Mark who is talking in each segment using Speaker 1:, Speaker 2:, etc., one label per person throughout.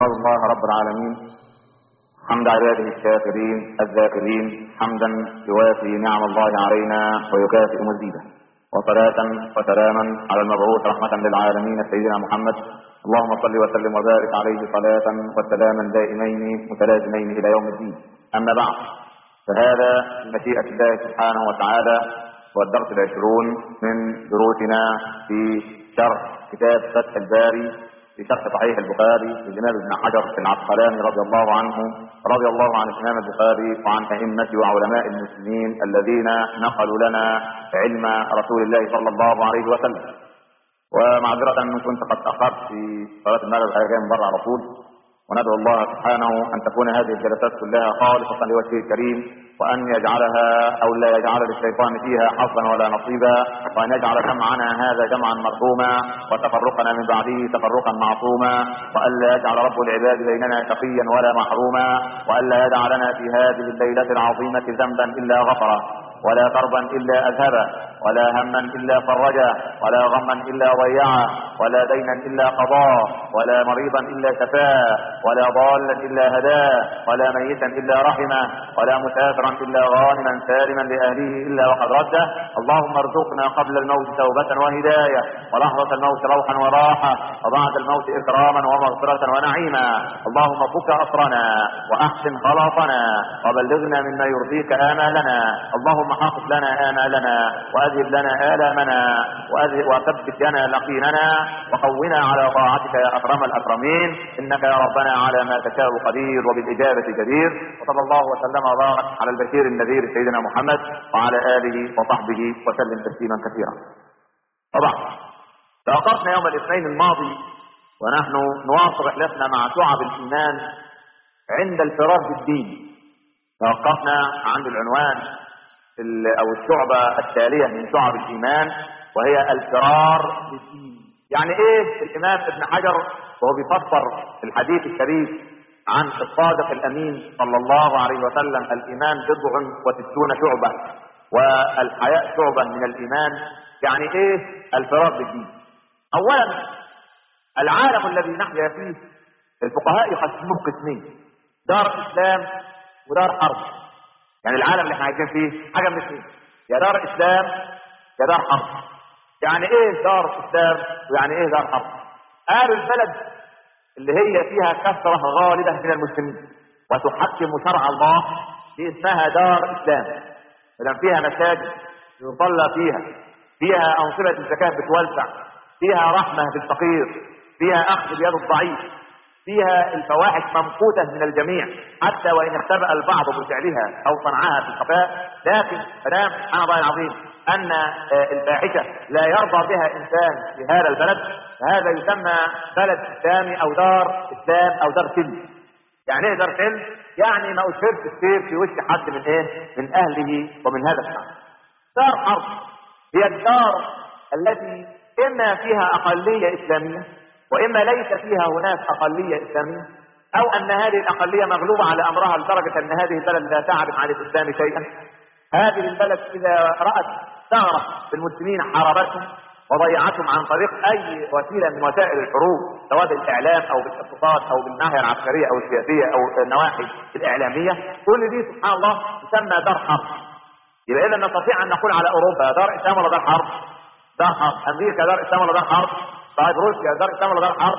Speaker 1: نسأل الله رب العالمين حمد عباده الشاكرين الذاكرين حمدا يوافي نعم الله علينا ويكافئ مزيدا وصلاة وسلاما على المبعوث رحمة للعالمين سيدنا محمد اللهم صل وسلم وبارك عليه صلاة وسلاما دائمين متلازمين إلى يوم الدين أما بعد فهذا مشيئة الله سبحانه وتعالى هو الدرس العشرون من دروسنا في شرح كتاب فتح الباري في شرح صحيح البخاري للإمام ابن حجر العسقلاني رضي الله عنه رضي الله عن الإمام البخاري وعن أئمة وعلماء المسلمين الذين نقلوا لنا علم رسول الله صلى الله عليه وسلم ومعذرة أن كنت قد تأخرت في صلاة المغرب الحقيقة من بره على طول وندعو الله سبحانه أن تكون هذه الجلسات كلها خالصة لوجهه الكريم وأن يجعلها أو لا يجعل للشيطان فيها حظا ولا نصيبا وأن يجعل جمعنا هذا جمعا مرحوما وتفرقنا من بعده تفرقا معصوما وأن لا يجعل رب العباد بيننا شقيا ولا محروما وأن لا يدع لنا في هذه الليلة العظيمة ذنبا إلا غفره ولا كربا إلا أذهبه ولا هما إلا فرجه ولا غما إلا ضيعه ولا دينا إلا قضاه ولا مريضا إلا شفاه ولا ضالا إلا هداه ولا ميتا إلا رحمه ولا مسافرا إلا غانما سالما لأهله إلا وقد رده اللهم ارزقنا قبل الموت توبة وهداية ولحظة الموت روحا وراحة وبعد الموت إكراما ومغفرة ونعيما اللهم فك أسرنا وأحسن خلاصنا وبلغنا مما يرضيك آمالنا اللهم حافظ لنا آمالنا وأذهب لنا آلامنا وأذهب وثبت لنا لقيننا وقونا على طاعتك يا أكرم الأكرمين إنك يا ربنا على ما تشاء قدير وبالإجابة جدير وصلى الله وسلم وبارك على البشير النذير سيدنا محمد وعلى آله وصحبه وسلم تسليما كثيرا طبعا توقفنا يوم الاثنين الماضي ونحن نواصل رحلتنا مع شعب الإيمان عند الفرار بالدين توقفنا عند العنوان او الشعبة التالية من شعب الايمان وهي الفرار بالدين يعني ايه الامام ابن حجر وهو بيفسر الحديث الشريف عن الصادق الامين صلى الله عليه وسلم الايمان بضع وستون شعبة والحياء شعبة من الايمان يعني ايه الفرار بالدين اولا العالم الذي نحيا فيه الفقهاء يقسموه قسمين دار اسلام ودار حرب يعني العالم اللي احنا عايشين فيه حاجه من الاثنين يا دار اسلام يا دار حرب يعني ايه دار اسلام ويعني ايه دار حرب قالوا البلد اللي هي فيها كثره غالبه من المسلمين وتحكم شرع الله دي اسمها دار اسلام لان فيها مساجد يصلى فيها فيها انظمه الزكاه بتوزع فيها رحمه بالفقير فيها اخذ بيد الضعيف فيها الفواحش ممقوتة من الجميع حتى وإن اختبأ البعض بفعلها أو صنعها في الخفاء لكن مدام سبحان الله العظيم أن الفاحشة لا يرضى بها إنسان في هذا البلد فهذا يسمى بلد إسلامي أو دار إسلام أو دار سلم يعني إيه دار سلم؟ يعني ما أشهرش السيف في وش حد من إيه؟ من أهله ومن هذا الشعب دار حرب هي الدار التي إما فيها أقلية إسلامية وإما ليس فيها هناك أقلية إسلامية أو أن هذه الأقلية مغلوبة على أمرها لدرجة أن هذه البلد لا تعرف عن الإسلام شيئا هذه البلد إذا رأت ثغرة في المسلمين حاربتهم وضيعتهم عن طريق أي وسيلة من وسائل الحروب سواء بالإعلام أو بالاقتصاد أو بالناحية العسكرية أو السياسية أو النواحي الإعلامية كل دي سبحان الله تسمى دار حرب يبقى إذا نستطيع أن نقول على أوروبا دار إسلام ولا دار حرب؟ دار حرب أمريكا دار إسلام ولا دار حرب؟ طيب روسيا دار اسلام ولا دار حرب؟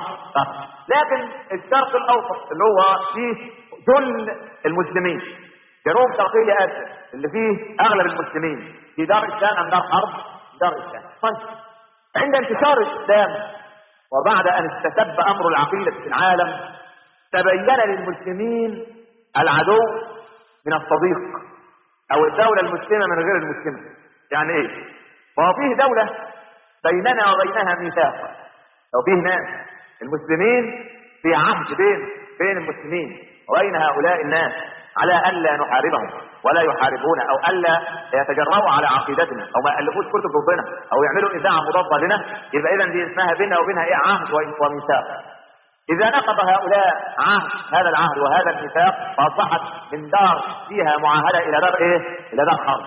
Speaker 1: لكن الشرق الاوسط اللي هو فيه جل المسلمين جنوب شرقية اسيا اللي فيه اغلب المسلمين في دار اسلام ام دار حرب؟ دار اسلام طيب عند انتشار الاسلام وبعد ان استتب امر العقيدة في العالم تبين للمسلمين العدو من الصديق او الدولة المسلمة من غير المسلمة يعني ايه؟ وهو فيه دولة بيننا وبينها ميثاق لو فيه ناس المسلمين في عهد بين بين المسلمين وبين هؤلاء الناس على الا نحاربهم ولا يحاربون او الا يتجرؤوا على عقيدتنا او ما يالفوش كتب ضدنا او يعملوا اذاعه مضاده لنا يبقى اذا دي اسمها بيننا وبينها ايه عهد وميثاق اذا نقض هؤلاء عهد هذا العهد وهذا الميثاق فاصبحت من دار فيها معاهده الى دار ايه؟ الى دار حرب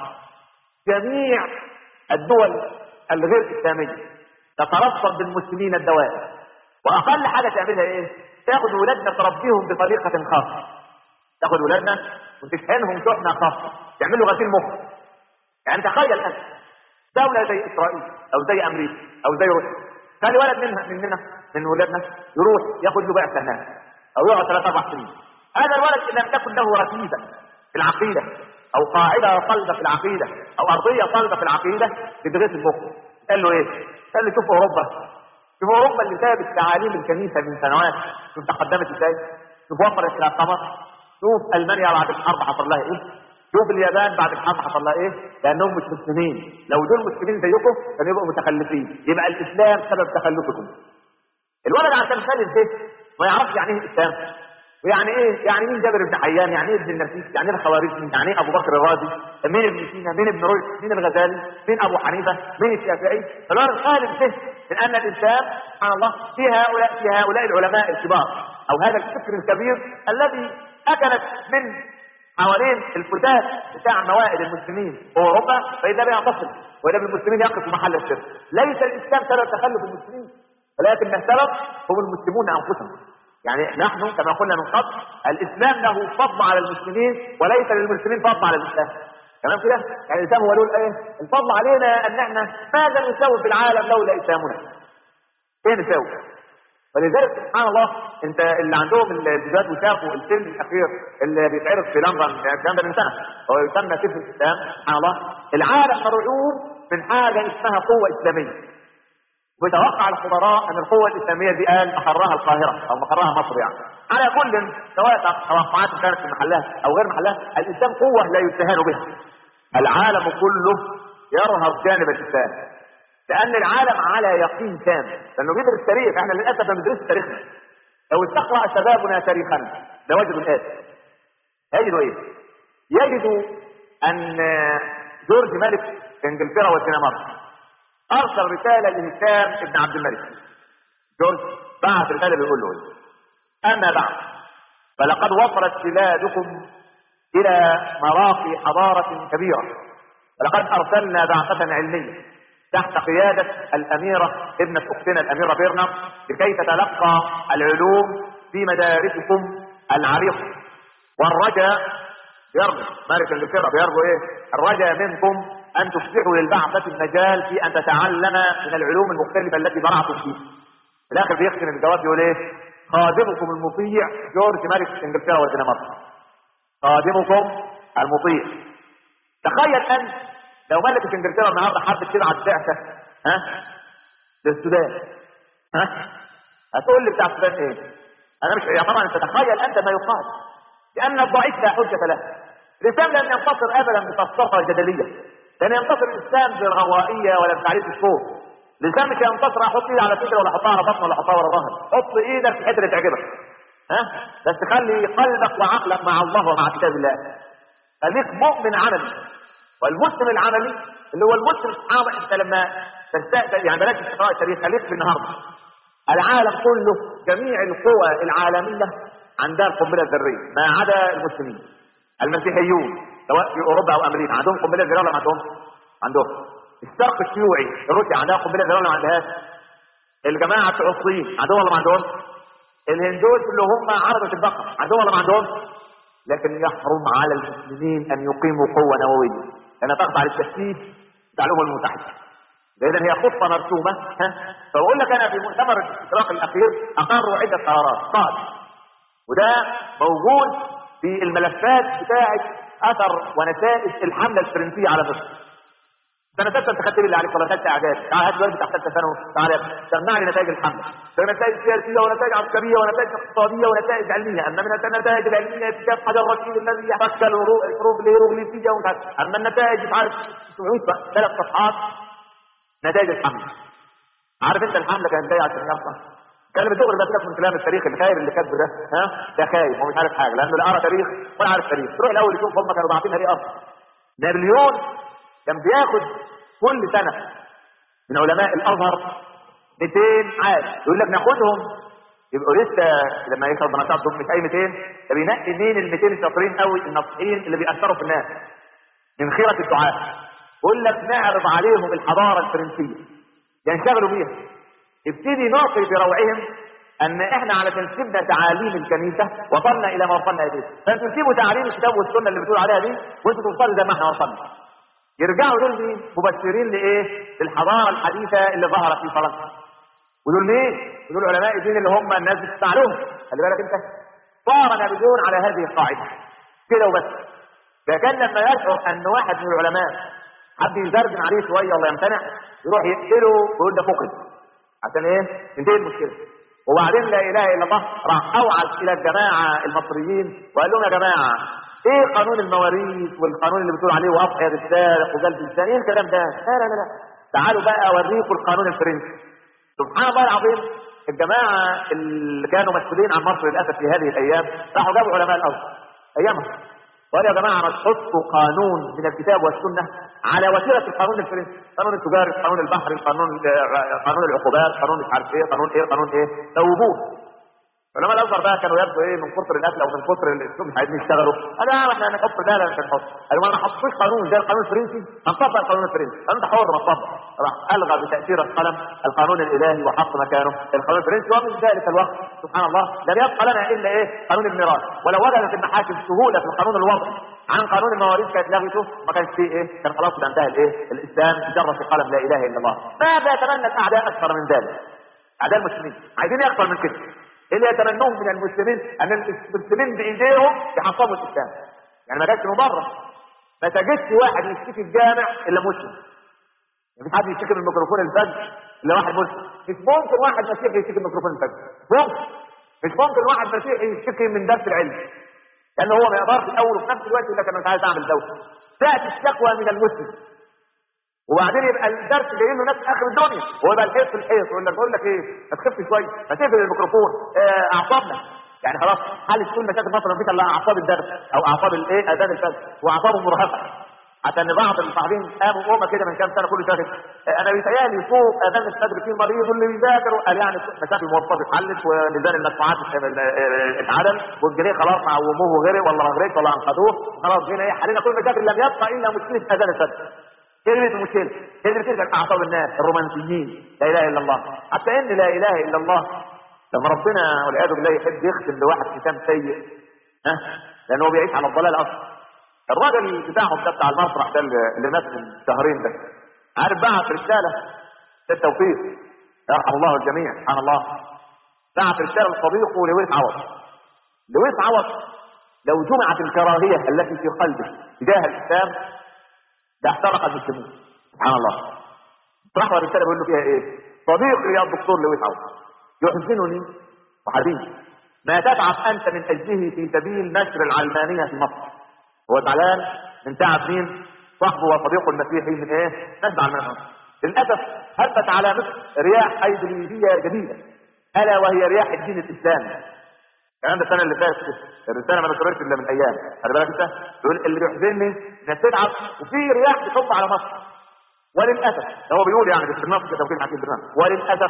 Speaker 1: جميع الدول الغير اسلاميه تترصد بالمسلمين الدوائر واقل حاجه تعملها ايه تاخد ولادنا تربيهم بطريقه خاصه تاخد ولادنا وتشحنهم شحنه خاصه تعمل له غسيل مخ يعني تخيل انت دوله زي اسرائيل او زي امريكا او زي روسيا خلي ولد منها مننا من ولادنا يروح ياخد له بعثه هناك او يقعد ثلاث اربع سنين هذا الولد ان لم تكن له ركيزه في العقيده او قاعده صلبه في العقيده او ارضيه صلبه في العقيده تدرس المخ قال له ايه؟ قال له شوف اوروبا شوف اوروبا اللي سابت تعاليم الكنيسه من سنوات شوف تقدمت ازاي شوف وفرت الى القمر شوف المانيا بعد الحرب حصل لها ايه شوف اليابان بعد الحرب حصل لها ايه لانهم مش مسلمين لو دول مسلمين زيكم كانوا يبقوا متخلفين يبقى الاسلام سبب تخلفكم الولد عشان خالد الذهن ما يعرفش يعني ايه الاسلام ويعني ايه يعني مين جابر بن حيان يعني ايه ابن النفيس يعني ايه الخوارزمي يعني ايه ابو بكر الرازي مين ابن سينا مين ابن رشد مين الغزالي مين ابو حنيفه مين الشافعي فالولد خالد الذهن من ان الانسان سبحان الله في هؤلاء في هؤلاء العلماء الكبار او هذا الفكر الكبير الذي اكلت من حوالين الفتات بتاع موائد المسلمين في اوروبا فاذا بها تصل واذا بالمسلمين يقف محل الشرك ليس الاسلام سبب تخلف المسلمين ولكن السبب هم المسلمون انفسهم يعني نحن كما قلنا من قبل الاسلام له فضل على المسلمين وليس للمسلمين فضل على الاسلام تمام كده يعني الاسلام هو له ايه الفضل علينا ان احنا ماذا نسوي في العالم لولا اسلامنا ايه نسوي فلذلك سبحان الله انت اللي عندهم الفيديوهات وشافوا الفيلم الاخير اللي بيتعرض في لندن الكلام ده من سنه هو يسمى فيلم الاسلام سبحان الله العالم مرعوب من حاجه اسمها قوه اسلاميه ويتوقع الخبراء ان القوه الاسلاميه دي قال مقرها القاهره او مقرها مصر يعني على كل سواء توقعات كانت في محلها او غير محلها الاسلام قوه لا يستهان بها العالم كله يرهب جانب الاسلام لان العالم على يقين تام لانه بيدرس تاريخ احنا للاسف ما بندرسش تاريخنا لو استقرا شبابنا تاريخنا لوجدوا الاتي يجدوا ايه؟ يجدوا ان جورج ملك انجلترا والدنمارك ارسل رساله لهشام ابن عبد الملك جورج بعث رساله بيقول له ايه؟ اما بعد فلقد وصلت بلادكم الى مراقي حضاره كبيره ولقد ارسلنا بعثه علميه تحت قيادة الأميرة ابنة أختنا الأميرة بيرنا لكي تتلقى العلوم في مدارسكم العريقة والرجاء يرجو مالك انجلترا بيرجو ايه؟ الرجاء منكم ان تفتحوا للبعثة المجال في ان تتعلم من العلوم المختلفة التي برعتم فيها. في الاخر بيختم الجواب يقول ايه؟ خادمكم المطيع جورج ملك انجلترا والدنمارك. خادمكم المطيع. تخيل انت لو ملكة انجلترا النهارده حبت تبعت بعثة ها للسودان ها هتقول لي بتاع السودان ايه؟ انا مش يا طبعا انت تخيل انت ما يقال لان الضعيف لا حجة له الاسلام لن ينتصر ابدا بفلسفة جدلية لن ينتصر الاسلام بالغوائية ولا بتعريف الصوت الاسلام مش هينتصر احط ايدي على صدري ولا احطها على بطن ولا احطها ورا ظهري حط ايدك في الحته اللي تعجبك ها بس خلي قلبك وعقلك مع الله ومع كتاب الله خليك مؤمن عملي والمسلم العملي اللي هو المسلم سبحان الله انت لما تستقبل يعني بلاش تقرا التاريخ خليك في النهارده العالم كله جميع القوى العالميه عندها القنبله الذريه ما عدا المسلمين المسيحيون سواء في اوروبا او امريكا عندهم قنبله ذريه ولا ما عندهم؟ عندهم الشرق الشيوعي روسيا عندها قنبله ذريه ولا ما عندهاش؟ الجماعه بتوع الصين عندهم ولا ما عندهم؟ الهندوس اللي هم عربة البقر عندهم ولا ما عندهم؟ لكن يحرم على المسلمين ان يقيموا قوه نوويه لانها تخضع للتشتيت بتاع الامم المتحده اذا هي خطه مرسومه ها فبقول لك انا في مؤتمر الاستشراق الاخير اقروا عده قرارات قال وده موجود في الملفات بتاعه اثر ونتائج الحمله الفرنسيه على مصر سنة ستة انت خدت اللي عليك ولا ثالثة اعداد تعال هات الواد بتاع ثالثة ثانوي تعال سمع لي نتائج الحملة ده نتائج سياسية ونتائج عسكرية ونتائج اقتصادية ونتائج علمية اما من النتائج العلمية كتاب حجر رشيد الذي يفك الحروف الهيروغليفية ومش عارف اما النتائج مش عارف 700 ثلاث صفحات نتائج الحملة عارف انت الحملة كانت جاية عشان يحصل كلام الدغري ده سيبك من كلام التاريخ الخايب اللي كاتبه ده ها ده خايب هو مش عارف حاجه لانه لا قرا تاريخ ولا عارف تاريخ تروح الاول يشوف هم كانوا باعتينها ليه اصلا نابليون كان بياخد كل سنة من علماء الازهر 200 عالم يقول لك ناخدهم يبقوا لسه لما يشرب بنشاطهم مش اي 200 ده بينقي مين ال 200 الشاطرين قوي الناصحين اللي بيأثروا في الناس من خيرة الدعاء يقول لك نعرض عليهم الحضارة الفرنسية ينشغلوا بيها ابتدي ناقل بروعهم
Speaker 2: ان احنا على سيبنا تعاليم الكنيسه وصلنا الى ما وصلنا اليه فانتوا تسيبوا تعاليم الكتاب والسنه اللي بتقول عليها دي وانتوا توصلوا زي ما احنا وصلنا يرجعوا دول مين مبشرين لايه للحضاره الحديثه اللي ظهرت في فرنسا ودول مين ودول علماء الدين اللي هم الناس بتسمع لهم خلي بالك انت صار نابليون على هذه القاعده كده وبس فكان لما يشعر ان واحد من العلماء حد يزرجن عليه شويه ولا يمتنع يروح يقتله ويقول ده فقد عشان ايه تنتهي المشكله وبعدين لا اله الا الله راح اوعز الى الجماعه المصريين وقال لهم يا جماعه ايه قانون المواريث والقانون اللي بتقول عليه واضحيه السارق وجلد الزاني ايه الكلام ده؟ لا لا لا لا تعالوا بقى اوريكم القانون الفرنسي سبحان الله العظيم الجماعه اللي كانوا مسؤولين عن مصر للاسف في هذه الايام راحوا جابوا علماء الارض ايامها وقال يا جماعه ما تحطوا قانون من الكتاب والسنه على وتيره القانون الفرنسي، قانون التجاري، قانون البحري، قانون قانون العقوبات، قانون مش عارف ايه، قانون ايه، قانون ايه، سووه علماء الازهر بقى كانوا يبدو ايه من كتر الاكل او من كتر الاسلوب مش عايزين يشتغلوا انا احنا هنحط ده لا مش هنحط قالوا ما انا حطيت قانون زي القانون الفرنسي هنطبق القانون الفرنسي انت حر ما تطبق راح الغى بتاثير القلم القانون الالهي وحط مكانه القانون الفرنسي ومن ذلك الوقت سبحان الله لم يبقى لنا الا ايه قانون الميراث ولو وجدت المحاكم سهوله في القانون الوضعي عن قانون المواريث كانت لغته ما كانش فيه ايه كان خلاص انتهى الايه الاسلام جرس قلم لا اله الا الله ماذا يتمنى الاعداء اكثر من ذلك اعداء المسلمين عايزين ايه اكثر من كده اللي يتمنوه من المسلمين ان المسلمين بايديهم يحطموا الاسلام يعني ما جاتش مبرر ما تجدش واحد يشتكي الجامع الا مسلم مفيش حد يشتكي من ميكروفون الفجر الا واحد مسلم مش ممكن واحد مسيحي يشتكي من ميكروفون الفجر ممكن مش ممكن واحد مسيحي يشتكي من درس العلم لان هو ما يقدرش الاول وفي نفس الوقت يقول لك انا مش عايز اعمل دوله تاتي الشكوى من المسلم وبعدين يبقى الدرس جاي له ناس اخر الدنيا وهو يبقى الحيط في الحيط يقول لك بقول لك ايه ما تخف شويه ما تقفل الميكروفون اه اعصابنا يعني خلاص حل كل مشاكل مصر مفيش الا اعصاب الدرس او اعصاب الايه اذان الفجر واعصابهم مرهقه حتى ان بعض المصاحبين قاموا قومه كده من كام سنه كل شهر انا بيتهيألي فوق اذان الفجر في مريض اللي بيذاكر قال يعني مشاكل المواصلات اتحلت وميزان المدفوعات اتعدل والجنيه خلاص عوموه وغرق ولا ما غرقش ولا انقذوه خلاص جينا ايه حلينا كل مشاكل لم يبقى الا مشكله اذان الفجر كلمة المشكلة كلمة تلك أعصاب الناس الرومانسيين لا إله إلا الله حتى إن لا إله إلا الله لما ربنا والعياذ بالله يحب يختم بواحد ختام سيء ها لأنه هو بيعيش على الضلال أصلا الراجل بتاعهم ده بتاع المسرح ده اللي مات من شهرين ده عارف بعت رسالة التوفيق يرحم الله الجميع سبحان الله بعت رسالة لصديقه لويس عوض لويس عوض لو جمعت الكراهية التي في قلبه تجاه الإسلام ده احترق المسلمين سبحان الله راح الرساله بيقول له فيها ايه صديقي يا الدكتور لويس عوض يحزنني وحزين ما تتعب انت من اجله في سبيل نشر العلمانيه في مصر هو زعلان من تعب مين صاحبه وصديقه المسيحي من ايه نشر العلمانيه للاسف هبت على مصر رياح ايديولوجيه جديده الا وهي رياح الدين الاسلامي الكلام ده السنه اللي فاتت الرساله ما ذكرتش الا من ايام خلي بالك انت يقول اللي بيحزنني انك تتعب وفي رياح بتصب على مصر وللاسف ده هو بيقول يعني بس النص كده وكيل حكيم بالنص وللاسف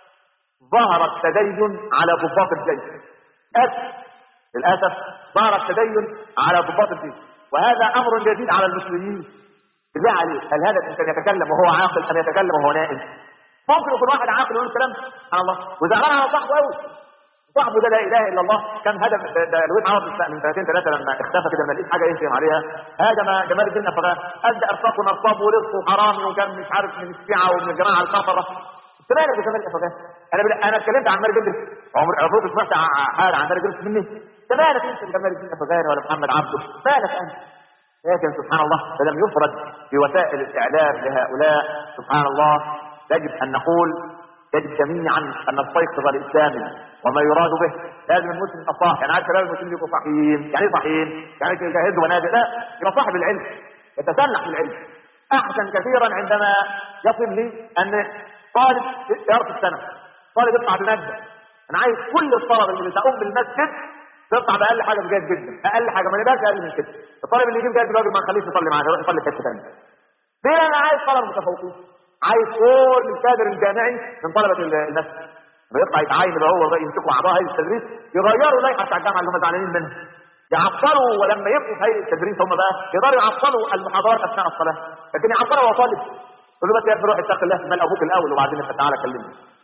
Speaker 2: ظهر التدين على ضباط الجيش اسف للاسف ظهر التدين على ضباط الجيش وهذا امر جديد على المسلمين بالله عليك هل هذا الانسان يتكلم وهو عاقل ام يتكلم وهو نائم ممكن يكون واحد عاقل يقول الكلام سبحان الله وزعلان على صاحبه قوي صاحبه ده لا اله الا الله كان هدف ده لويس عوض من سنتين ثلاثه لما اختفى كده ما لقيت حاجه يهجم عليها هاجم جمال الدين افغان ادى ارفاقه نصاب ورزقه حرامي وكان مش عارف من الشيعه ومن الجماعه الكفره انت مالك بجمال الافغان انا بل... انا اتكلمت عن ماري جندر عمر المفروض سمعت حاجه عن ماري جندر مني انت مالك انت بجمال الدين افغان ولا محمد عبده مالك انت لكن سبحان الله فلم يفرد في وسائل الاعلام لهؤلاء سبحان الله يجب ان نقول يجب جميعا ان نستيقظ الاسلام وما يراد به لازم المسلم يبقى صاحي يعني عارف شباب المسلمين يبقوا صاحيين يعني ايه صاحيين يعني يجهزوا منازل لا يبقى صاحب العلم يتسلح بالعلم احسن كثيرا عندما يصل لي ان طالب يرفض السنه طالب يطلع بماده انا عايز كل الطلبه اللي بتقوم بالمسجد تطلع باقل حاجه بجيد جدا اقل حاجه ما نبقاش اقل من كده الطالب اللي يجيب جيد الراجل ما نخليش يصلي معاه يروح يصلي في حته ثانيه ليه انا عايز طلبه متفوقين عايز كل الكادر الجامعي من طلبه المسجد لما يطلع يتعين بقى هو بقى يمسكوا اعضاء هيئه التدريس يغيروا لائحه بتاع الجامعه اللي هم زعلانين منها يعطلوا ولما يبقوا في هيئه التدريس هم بقى يقدروا يعطلوا المحاضرات اثناء الصلاه لكن يعطلوا وهو طالب يقول له بس يا ابني روح اتق الله مال ابوك الاول وبعدين انت تعالى كلمني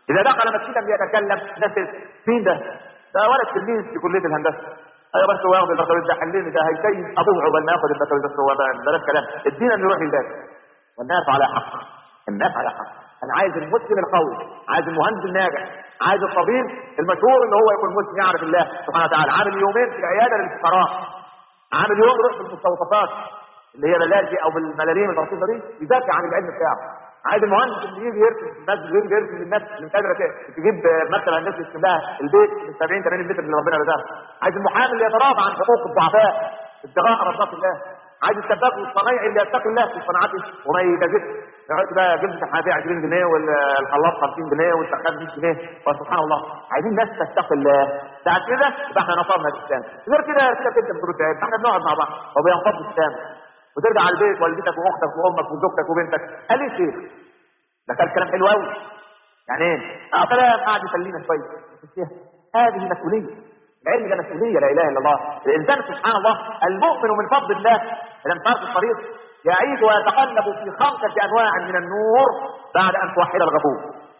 Speaker 2: اذا دخل مسجدا بيتكلم الناس تسأل، مين ده؟ ده ولد تلميذ في كليه الهندسه ايوه بس هو ياخد البكالوريوس ده حليني ده هيسيب ابوه عقبال ما ياخد البكالوريوس بس هو ده- بلاش كلام ادينا انه يروح يذاكر والناس على حق الناس على حق انا عايز المسلم القوي عايز المهندس الناجح عايز الطبيب المشهور اللي هو يكون مسلم يعرف الله سبحانه وتعالى عامل يومين في العياده للفقراء عامل يوم يروح في المستوصفات اللي هي ملاجئ او بالملاليم البسيطه دي يذاكر عن العلم بتاعه عايز المهندس اللي يجي يرسم في الناس يجي يرسم للناس اللي مش قادره ت- تجيب مثلا الناس يرسم لها البيت من 70 80 متر اللي ربنا رزقها عايز المحامي اللي يتراضى عن حقوق الضعفاء ابتغاء مرضات الله عايز السباك والصنايعي اللي يتقي الله في صناعته وما يكذبش يقعد بقى جبت الحنفيه 20 جنيه والخلاط 50 جنيه والسخان 100 جنيه وسبحان الله عايزين ناس تتقي الله بعد كده يبقى احنا نصرنا الاسلام غير كده كده كده بتقول تعب احنا بنقعد مع بعض وبينفض الاسلام وترجع على البيت والدتك واختك وامك وزوجتك وبنتك قال لي شيخ ده كان كلام حلو قوي يعني ايه؟ اه كلام قاعد يسلينا شويه بس الشيخ، هذه مسؤوليه العلم ده مسؤوليه لا اله الا الله الانسان سبحان الله المؤمن من فضل الله لم ترك الطريق يعيش ويتقلب في خمسه انواع من النور بعد ان توحد الغفور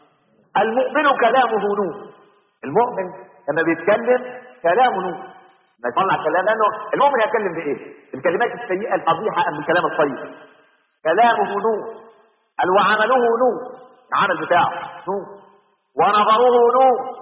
Speaker 2: المؤمن كلامه نور المؤمن لما بيتكلم كلامه نور ما يطلع كلام لانه المؤمن هيتكلم بايه؟ الكلمات السيئه القبيحه ام الكلام الطيب كلامه نور قال وعمله نور العمل بتاعه نور ونظره نور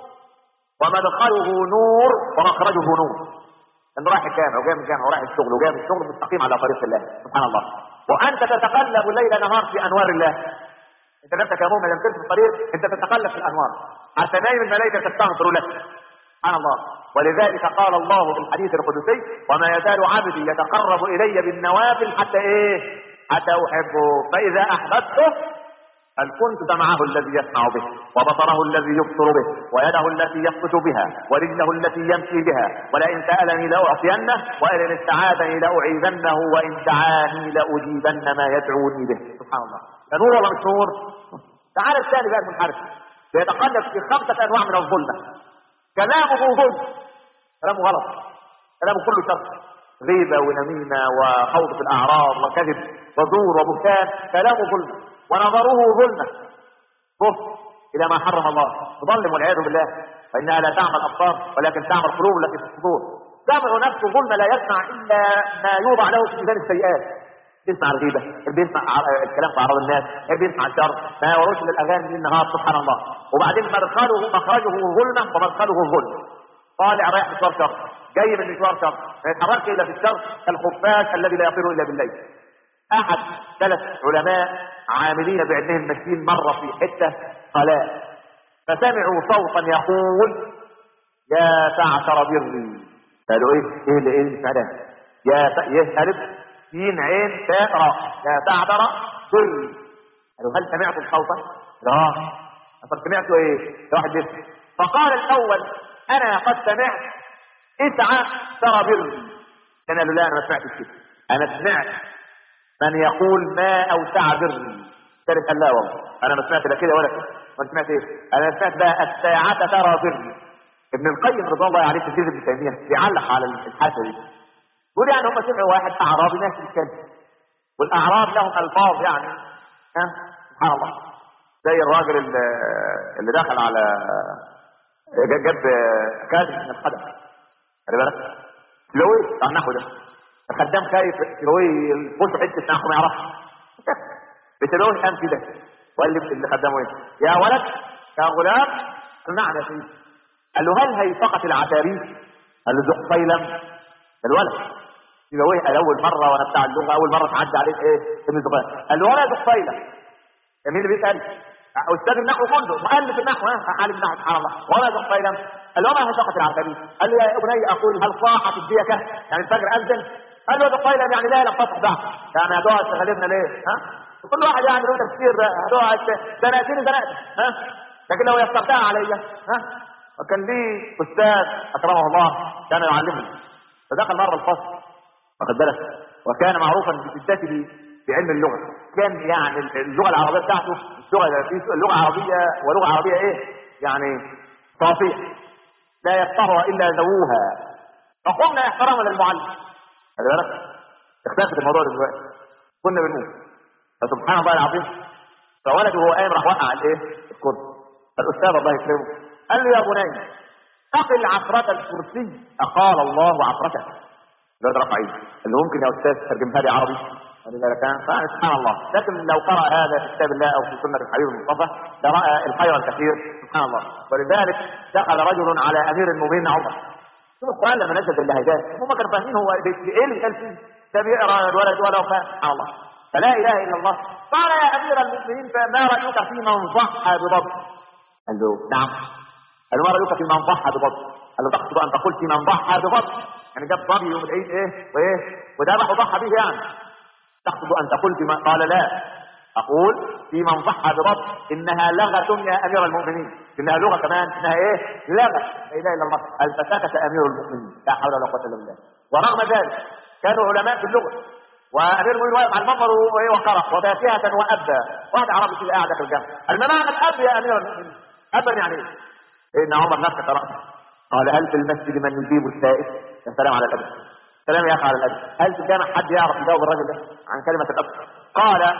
Speaker 2: ومدخله نور ومخرجه نور انه رايح الجامع وجاي من الجامع ورايح الشغل وجاي من الشغل مستقيم على طريق الله سبحان الله وانت تتقلب ليل نهار في انوار الله انت نفسك يا مؤمن لم تمشي في الطريق انت تتقلب في الانوار حتى نايم الملائكه تستغفر لك سبحان الله ولذلك قال الله في الحديث القدسي وما يزال عبدي يتقرب الي بالنوافل حتى ايه حتى احبه فاذا احببته هل كنت سمعه الذي يسمع به وبصره الذي يبصر به ويده التي يبطش بها ورجله التي يمشي بها ولئن سألني لأعطينه ولئن استعاذني لأعيذنه وإن دعاني لأجيبن ما يدعوني به سبحان الله ده نور ولا مش نور؟ تعال الثاني بقى المنحرف بيتقلب في خمسة أنواع من الظلمة كلامه ظلم كلامه غلط كلامه كله شر غيبة ونميمة وخوض في الأعراض وكذب وزور وبهتان كلامه ظلم ونظره ظلمة بص إلى ما حرم الله تظلم والعياذ بالله فإنها لا تعمى الأبصار ولكن تعمى القلوب التي في الصدور سمع نفسه ظلم لا يسمع إلا ما يوضع له في ميزان السيئات بيسمع الغيبة بيسمع ع- الكلام في أعراض الناس بيسمع الشر ما يوروش للأغاني دي النهار سبحان الله وبعدين مدخله مخرجه ظلمة ومدخله ظلم طالع رايح مشوار شر جاي من مشوار شر ما يتحركش الا في الشر كالخفاش الذي لا يطير الا بالليل احد ثلاث علماء عاملين بعلمهم ماشيين مره في حته قلاء فسمعوا صوتا يقول يا تعثر بري قالوا ايه ايه اللي ايه اللي ده يا ت... يه الف سين عين تاء راء يا تعثر بري قالوا هل سمعتم صوتا؟ لا طب سمعتوا ايه؟ واحد بيسمع فقال الاول انا قد سمعت اسعى ترى بري كان قال له لا انا ما سمعتش كده انا سمعت من يقول ما اوسع بري ثالث قال لا والله انا ما سمعت لا كده ولا كده ما سمعت ايه انا سمعت بقى الساعة ترى بري ابن القيم رضي الله عليه في سيره ابن تيميه بيعلق على الحاسه دي يقول يعني هم سمعوا واحد اعرابي ماشي بيتكلم والاعراب لهم الفاظ يعني ها سبحان الله زي الراجل اللي, اللي دخل على جاب كاذب من القدم خلي بالك سلوي بتاع النحو ده الخدام خايف سلوي يخش حته نحو ما يعرفش بسلوي قام كده وقال لي اللي خدامه ايه يا ولد يا غلام نعم يا سيدي قال له هل هيفقت العتاريس قال له ذق فيلم الولد سلوي قال اول مره وانا بتاع اللغه اول مره تعدي عليك ايه ابن زغير قال له ولا ذق فيلم مين اللي بيسال استاذ النحو كله مؤلف النحو ها عالم النحو سبحان الله وما ذق فيلم قال له ما هيفقت العتاريس قال له يا ابني اقول هل صاحت الديكه يعني الفجر اذن قال له ذق فيلم يعني لا لم تصح بعد يعني هتقعد تغلبنا ليه ها كل واحد يعني له تفسير هتقعد زنقتني زنقت ها لكن لو يسرتها عليا ها وكان لي استاذ اكرمه الله كان يعلمني فدخل مره الفصل واخد بالك وكان معروفا بشدته في علم اللغه كان يعني اللغه العربيه بتاعته اللغه في اللغه العربيه ولغه عربيه ايه يعني صافيه لا يفقهها الا ذووها فقمنا احتراما للمعلم خلي بالك اختلفت الموضوع دلوقتي كنا بنقول فسبحان الله العظيم فولده وهو قايم راح وقع الايه الكرسي فالاستاذ الله يكرمه قال له يا بني اقل عفرة الكرسي اقال الله عفرته الواد رفعي اللي ممكن يا استاذ ترجمها لي عربي ولذلك كان سبحان الله لكن لو قرأ هذا في كتاب الله او في سنة الحبيب المصطفى لرأى الخير الكثير سبحان الله ولذلك دخل رجل على امير المؤمنين عمر شوف القرآن لما نزل باللهجات هم كانوا فاهمين هو ايه اللي قال فيه ده بيقرا الولد ولا هو فاهم سبحان الله فلا اله الا الله قال يا امير المؤمنين فما رايك في من ضحى بضبط قال له نعم قال له ما رايك في من ضحى بضبط قال له تقصد ان تقول في من ضحى بضبط يعني جاب ضبي يوم العيد ايه وايه وذبح وضحى به يعني تقصد ان تقول في من قال لا اقول في من ضحى بضبط انها لغه يا امير المؤمنين انها لغه كمان انها ايه لغه لا اله الا الله قال فسكت امير المؤمنين لا حول ولا قوه الا بالله ورغم ذلك كانوا علماء في اللغه وامير المؤمنين واقف على المنبر وايه وقرأ وفاكهه وابا واحد عربي كده قاعد في الجنه المعنى الاب يا امير المؤمنين ابا يعني ايه؟ ان عمر نفسه قرأ قال هل في المسجد من يجيب السائل يا سلام على الادب سلام يا اخي على الادب هل في الجامع حد يعرف يجاوب الرجل ده عن كلمه الاب قال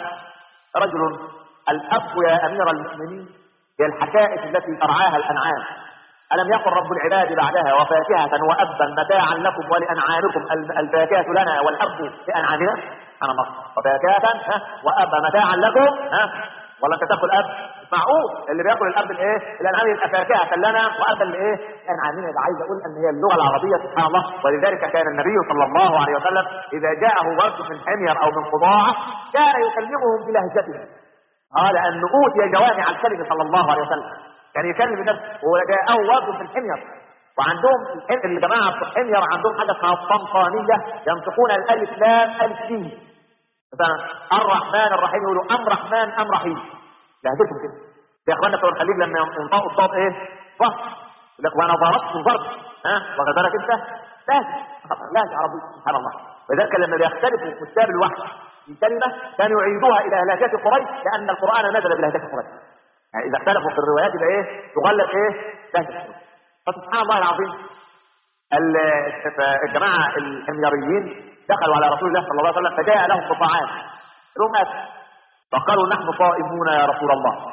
Speaker 2: رجل الاب يا امير المؤمنين هي الحكائف التي ترعاها الانعام ألم يقل رب العباد بعدها وفاكهة وأبا متاعا لكم ولأنعامكم الفاكهة لنا والأب لأنعامنا سبحان الله وفاكهة ها وأبا متاعا لكم ها ولا انت تاكل اب معقول اللي بياكل الاب الايه الانعام يبقى فاكهه لنا وابا لايه انعامنا يبقى عايز اقول ان هي اللغه العربيه سبحان الله ولذلك كان النبي صلى الله عليه وسلم اذا جاءه ورد من حمير او من قضاعه كان يكلمهم بلهجته قال ان اوتي جوامع الكلم صلى الله عليه وسلم كان يكلم الناس وجاءه ورد من حمير وعندهم الجماعه في الحمير عندهم حاجه اسمها الطنطانيه ينطقون الالف لام الف سين مثلا الرحمن الرحيم يقولوا ام رحمن ام رحيم لهجتهم كده يا اخوانا بتوع الخليج لما ينطقوا الصوت ايه ضغط يقول لك وانا ضربت ضرب ها واخد بالك انت لازم لازم عربي سبحان الله ولذلك لما بيختلفوا كتاب الوحي في كلمه كانوا يعيدوها الى لهجات قريش لان القران نزل بلهجات قريش يعني اذا اختلفوا في الروايات يبقى ايه تغلب ايه لهجه قريش فسبحان الله العظيم الجماعه الحميريين دخلوا على رسول الله صلى الله عليه وسلم فجاء لهم بطعام لهم فقالوا نحن صائمون يا رسول الله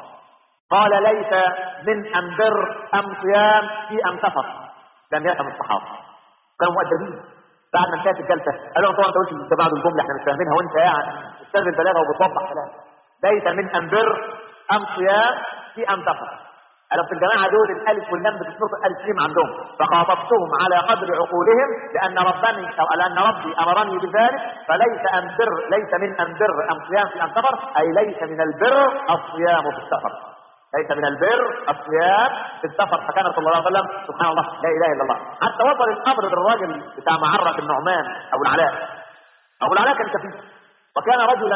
Speaker 2: قال ليس من ام بر ام صيام في ام سفر لم يفهم الصحابه كانوا مؤدبين بعد ما انتهت الجلسه قالوا لهم طبعا انت قلت بعد الجمله احنا مش فاهمينها وانت يعني استاذ البلاغه وبتوضح كلام ليس من ام بر ام صيام في ام سفر قالوا في الجماعه دول الالف واللام بتتنطق الف لام عندهم فخاطبتهم على قدر عقولهم لان ربني او لان ربي امرني بذلك فليس ام بر ليس من ام بر ام صيام في ام سفر اي ليس من البر الصيام في السفر ليس من البر الصيام في السفر فكان صلى الله عليه وسلم سبحان الله لا اله الا الله حتى وصل الامر بالراجل بتاع معرة النعمان ابو العلاء ابو العلاء كان كفيف وكان رجلا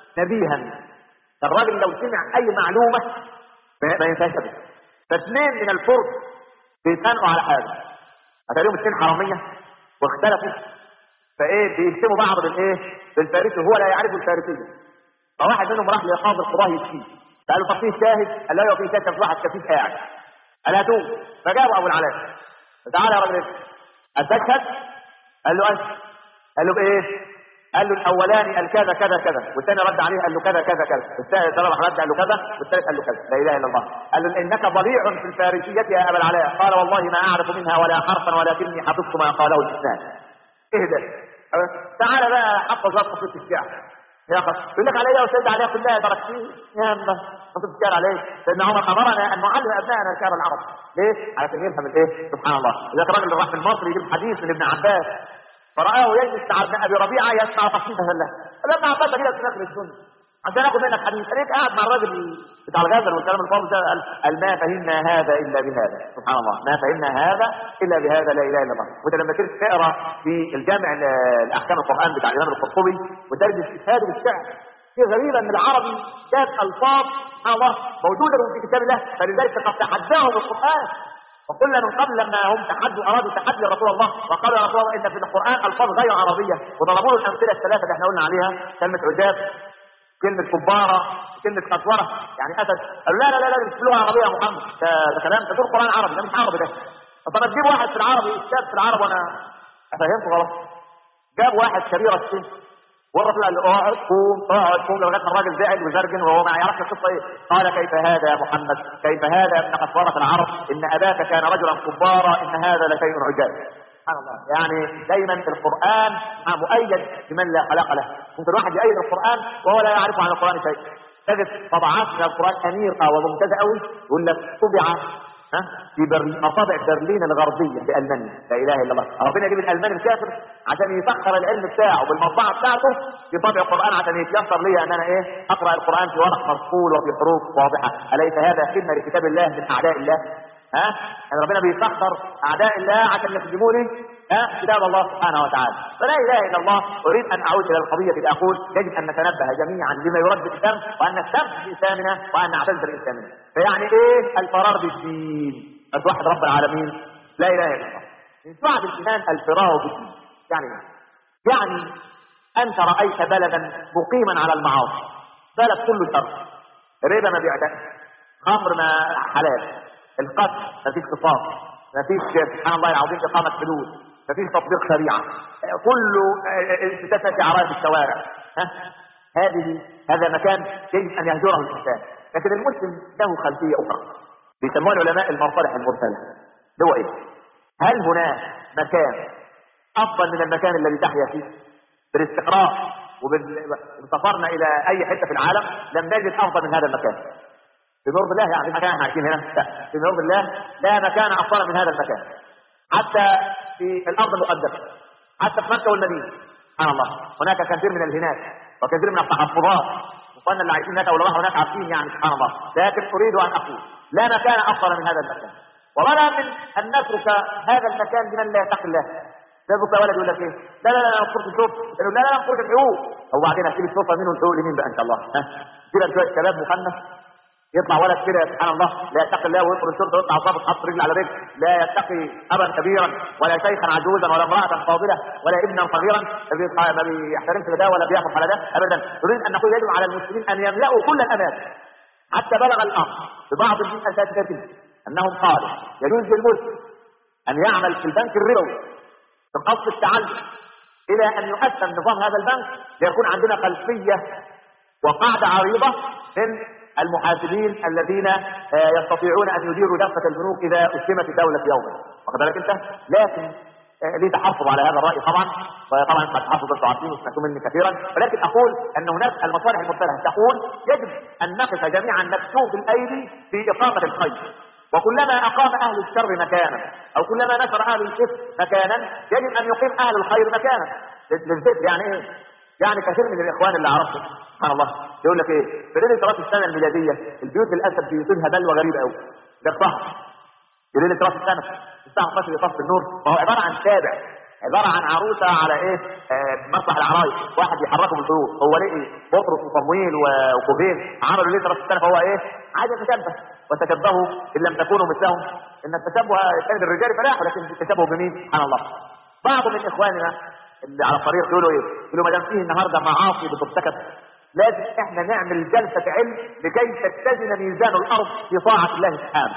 Speaker 2: نبيها الراجل لو سمع اي معلومه ما ينساش ابدا فاثنين من الفرس بيتخانقوا على حاجه اتاريهم اثنين حراميه واختلفوا فايه بيكتموا بعض بالايه بالفارسي وهو لا يعرف الفارسيه فواحد منهم راح لقاضي القضاه يشكيه قال له طب فيه شاهد قال له ايوه فيه شاهد كان واحد كفيف قاعد قال هاتوه فجابوا ابو العلاء تعالى يا راجل اتشهد قال له اشهد قال له بايه قال له الاولاني قال كذا كذا كذا والثاني رد عليه قال له كذا كذا كذا الثالث راح رد قال له كذا والثالث قال له كذا لا اله الا الله قال له انك ضليع في الفارسيه يا ابا العلاء قال والله ما اعرف منها ولا حرفا ولكني حفظت ما قاله الاسناد اهدى تعالى بقى حفظ لك قصه الشعر يا اخي يقول لك علي يا استاذ عليها كلها درجتين يا اما انت بتشتغل عليه لان عمر امرنا ان نعلم ابنائنا شعر العرب ليه؟ علشان يفهم الايه؟ سبحان الله اذا الراجل اللي راح من مصر يجيب حديث من ابن عباس فرآه يجلس مع ابن ابي ربيعه يسمع قصيده الله ابن عباس كده في اخر السنه عشان اخد منك حديث خليك قاعد مع الراجل بتاع الغزل والكلام الفاضي ده قال, قال ما فهمنا هذا الا بهذا سبحان الله ما فهمنا هذا الا بهذا لا اله الا الله وانت لما تيجي تقرا في الجامع الاحكام القران بتاع الامام القرطبي وترجم استشهاد بالشعر في غريبه ان العربي جاب الفاظ سبحان الله موجوده في كتاب الله فلذلك قد تحداهم القران وقلنا من قبل لما هم تحدوا ارادوا تحدي رسول الله وقالوا يا رسول الله ان في القران الفاظ غير عربيه وضربوا له الامثله الثلاثه اللي احنا قلنا عليها كلمه عجاب كلمة كبارة كلمة قسورة يعني أسد قالوا لا لا لا لا مش لغة عربية يا محمد ده, ده كلام ده دول قرآن عربي ده مش عربي ده طب ما تجيب واحد في العربي استاذ في العرب وانا افهمكم غلط جاب واحد كبير السن والرسول قال له اقعد قوم اقعد قوم لغايه ما الراجل زعل وزرجن وهو ما يعرفش القصه ايه قال كيف هذا يا محمد كيف هذا يا ابن قسوره العرب ان اباك كان رجلا كبارا ان هذا لشيء عجاب سبحان الله يعني دايما القران مؤيد بمن لا خلق له ممكن الواحد يؤيد القران وهو لا يعرف عن القران شيء تجد طبعات من القران انيقه وممتازه قوي يقول لك طبع ها في برلين مطابع برلين الغربيه بألمانيا لا اله الا الله ربنا يجيب الالماني الكافر عشان يسخر العلم بتاعه بالمطبعه بتاعته يطبع القران عشان يتيسر لي ان انا ايه اقرا القران في ورق مرسول وفي حروف واضحه اليس هذا خدمه لكتاب الله من اعداء الله ها يعني ربنا بيسخر اعداء الله عشان يخدموني ها كتاب الله سبحانه وتعالى فلا اله الا الله اريد ان اعود الى القضيه اقول يجب ان نتنبه جميعا لما يرد الاسلام وان نستمسك باسلامنا وان نعتز باسلامنا فيعني ايه الفرار بالدين ان توحد رب العالمين لا اله الا الله من صعب الايمان الفرار بالدين يعني ايه؟ يعني انت رايت بلدا مقيما على المعاصي بلد كله شر ربا ما بيعتقد خمر ما حلال القتل ما فيش قصاص ما فيش سبحان الله العظيم اقامه حدود ما فيش تطبيق شريعه كله التفات عرايا في الشوارع ها هذه هذا مكان يجب ان يهجره الانسان لكن المسلم له خلفيه اخرى بيسموها العلماء المصالح المرسله اللي هو ايه؟ هل هناك مكان افضل من المكان الذي تحيا فيه؟ بالاستقراء وبسفرنا الى اي حته في العالم لم نجد افضل من هذا المكان في نور الله يعني مكان احنا عايشين هنا لا في نور الله لا مكان افضل من هذا المكان حتى في الارض المقدسه حتى في مكه والمدينه سبحان الله هناك كثير من الهنات وكثير من التحفظات واخواننا اللي عايشين هناك او اللي هناك عارفين يعني سبحان الله لكن اريد ان اقول لا مكان افضل من هذا المكان ولا من ان نترك هذا المكان لمن لا يتقي الله ده بكره ولد يقول لك ايه لا لا لا لا نخرج نشوف لا لا لا نخرج الحقوق وبعدين هتجيب الشرطه مين والحقوق لمين بقى ان شاء الله ها كده شويه شباب مخنث يطلع ولد كده سبحان الله لا يتقي الله ويدخل الشرطه ويطلع ضابط حاطط رجل على رجل لا يتقي ابا كبيرا ولا شيخا عجوزا ولا امراه فاضله ولا ابنا صغيرا ما بيحترمش ده ولا بيعطف على ده ابدا نريد ان نقول يجب على المسلمين ان يملأوا كل الاماكن حتى بلغ الامر ببعض من اساتذتهم انهم قالوا يجوز للمسلم ان يعمل في البنك الربوي بقصد التعلم الى ان يقسم نظام هذا البنك ليكون عندنا خلفيه وقاعده عريضه من المحاسبين الذين يستطيعون ان يديروا دفه البنوك اذا اسلمت الدوله يوما واخد بالك انت لكن لي تحفظ على هذا الراي طبعا وطبعا قد تحفظ انتم عارفين وسمعتم مني كثيرا ولكن اقول ان هناك المصالح المرسله تقول يجب ان نقف جميعا نكتوب الايدي في اقامه الخير وكلما اقام اهل الشر مكانا او كلما نشر اهل الاثم مكانا يجب ان يقيم اهل الخير مكانا للذكر يعني ايه؟ يعني كثير من الاخوان اللي عرفتهم سبحان الله يقول لك ايه؟ في ليله راس السنه الميلاديه البيوت للاسف بيصيبها بلوى غريبه قوي ده الصهر في ليله راس السنه الساعه 12 يطفي النور وهو عباره عن تابع عباره عن عروسه على ايه؟ آه مسرح العرايس واحد يحركه بالبيوت هو لقي بطرس وصمويل وكوبين عملوا ليله راس السنه فهو ايه؟ عايز يتشبه وتشبهوا ان لم تكونوا مثلهم ان التشبه كان بالرجال فلاح ولكن التشبه بمين؟ سبحان الله بعض من اخواننا اللي على الطريق يقولوا ايه؟ يقولوا ما دام فيه النهارده معاصي بترتكب لازم احنا نعمل جلسه علم لكي تتزن ميزان الارض في طاعه الله سبحانه.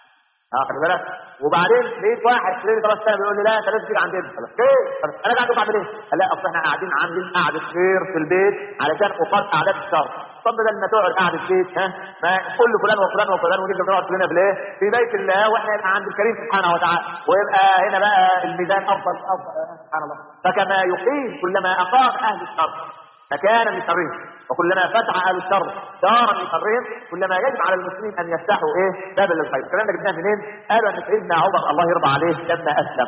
Speaker 2: اه خلي بالك وبعدين لقيت واحد في ليله ثلاث سنه بيقول لي لا انت لازم تيجي عندنا خلاص ايه؟ انا قاعد بعمل ايه؟ قال لا اصل احنا قاعدين عاملين قعده خير في البيت علشان اقاط اعداد الشر طب بدل ما تقعد قاعد في البيت ها ما كل فلان وفلان وفلان ونيجي نقعد كلنا في الايه؟ في بيت الله واحنا نبقى عند الكريم سبحانه وتعالى ويبقى هنا بقى الميزان افضل افضل سبحان الله فكما يقيم كلما اقام اهل الشر مكانا لشرهم وكلما فتح اهل الشر دارا لشرهم كلما يجب على المسلمين ان يفتحوا ايه بابا للخير الكلام ده جبناه منين؟ قالوا ان سيدنا عمر الله يرضى عليه لما اسلم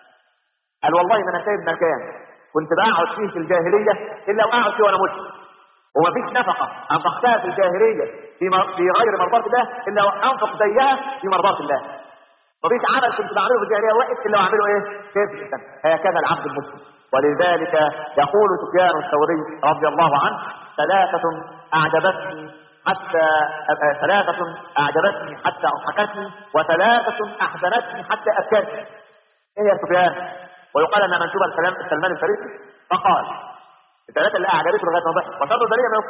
Speaker 2: قال والله ما انا سايب مكان كنت بقعد فيه في الجاهليه الا واقعد فيه وانا مسلم ومفيش نفقه انفقتها في الجاهليه في في غير مرضات الله الا انفق زيها في مرضات الله مفيش عمل كنت بعمله في الجاهليه واحد الا واعمله ايه؟ كيف الاسلام هكذا العبد المسلم ولذلك يقول سفيان الثوري رضي الله عنه ثلاثة أعجبتني حتى ثلاثة أعجبتني حتى أضحكتني وثلاثة أحزنتني حتى أبكتني إيه يا سفيان؟ ويقال أن منسوب السلام سلمان الفارسي فقال الثلاثة اللي أعجبته لغاية ما ضحك وشر دليل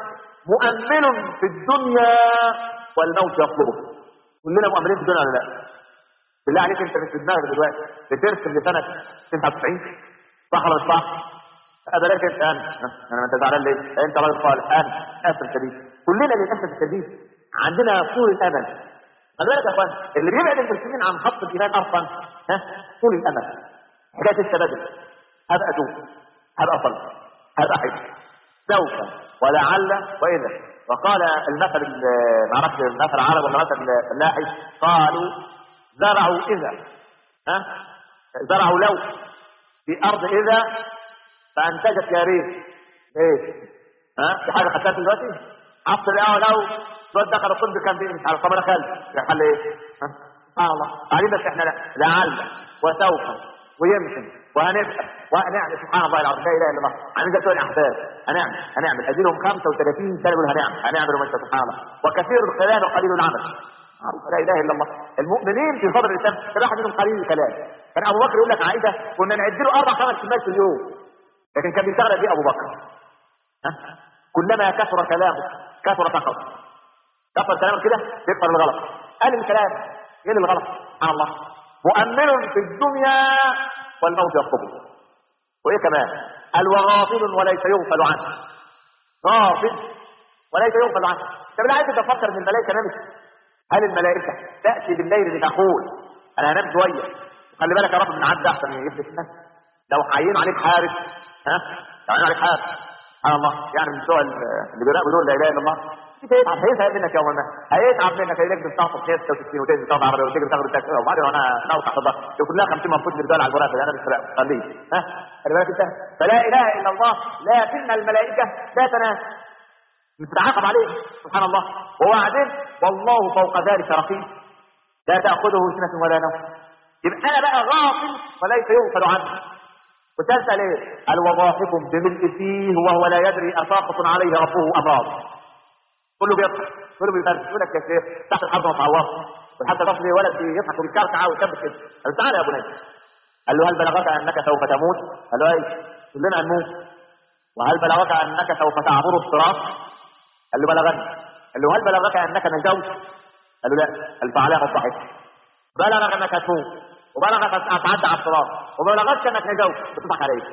Speaker 2: مؤمن في الدنيا والموت يطلبه كلنا مؤمنين في الدنيا ولا لا؟ بالله عليك انت مش في دماغك دلوقتي بترسم لسنة 99 صح ولا مش صح؟ بلاش انت انا انا ما انت زعلان ليه؟ انت راجل صالح انا اسف شديد كلنا للاسف الشديد عندنا طول الامل خلي بالك يا اخوان اللي بيبعد المسلمين عن خط الايمان اصلا ها طول الامل حكايه التبادل هبقى اتوب هبقى اصلي هبقى حج سوف ولعل واذا وقال المثل ال- ما اعرفش المثل العربي ولا مثل الفلاحي قالوا زرعوا اذا ها زرعوا لو في ارض اذا فانتجت يا ريت ايه ها في حاجه خدتها دلوقتي عصر الاول لو الواد دخل الطب كان بيه مش عارف طب انا خالد يا حل ايه ها؟ سبحان الله قاعدين بس احنا لا لعل وسوف ويمكن وهنبقى وهنعمل سبحان الله العظيم لا اله الا الله عاملين زي بتوع الاحداث هنعمل هنعمل اديلهم 35 سنه يقول هنعمل هنعمل وما سبحان الله وكثير الكلام وقليل العمل لا اله الا الله المؤمنين في صدر الاسلام كان واحد منهم قليل الكلام كان ابو بكر يقول لك عائده كنا نعد له اربع خمس كلمات في اليوم لكن كان بيشتغل بيه ابو بكر ها؟ كلما كثر كلامه كثر فقط كثر كلامه كده يكثر الغلط قال الكلام ايه الغلط سبحان الله مؤمن في الدنيا والموت يخطبه وايه كمان قال وغافل وليس يغفل عنه غافل وليس يغفل عنه طب لا عايز تفكر ان الملائكه نمت هل الملائكه تاتي بالليل لتقول انا هنام شويه خلي بالك يا رب من عبد احسن من يفلت الناس لو حايين عليك حارس ها لو حايين عليك حارس سبحان الله يعني من بتوع ال- اللي بيراقبوا دول لا اله الا الله انت هيتعب هيتعب منك يوما ما هيتعب منك هيلاقيك بتستعطف 66 وتنزل تاخد عربيه وتجري تاخد التاكسي وبعدين وانا ناوي تحت الضغط دي كلها 50 مفروض رجال على المراقبه انا مش راقب خليه ها خلي بالك انت فلا اله الا الله لكن الملائكه لا تنام بتتعاقب عليه سبحان الله وبعدين والله فوق ذلك رقيب لا تاخذه سنه ولا نوم يبقى انا بقى غافل وليس يغفل عنه وتسال ايه؟ قال وضاحك بملء فيه وهو لا يدري اساقط عليه ربه امراض كله بيضحك كله بيبرد يقول لك يا شيخ تحت الحرب ما تعوضش وحتى تصل ولد يضحك ويكركع ويكبر كده قال تعالى يا بني قال له هل بلغك انك سوف تموت؟ قال له ايه؟ كلنا هنموت وهل بلغك انك سوف تعبر الصراط؟ قال له بلغني قال له هل بلغك انك نجوت؟ قال له لا قال فعلامه الضحك بلغك انك هتموت وبلغك هتعدى على الصراط وما بلغكش انك نجوت بتضحك عليك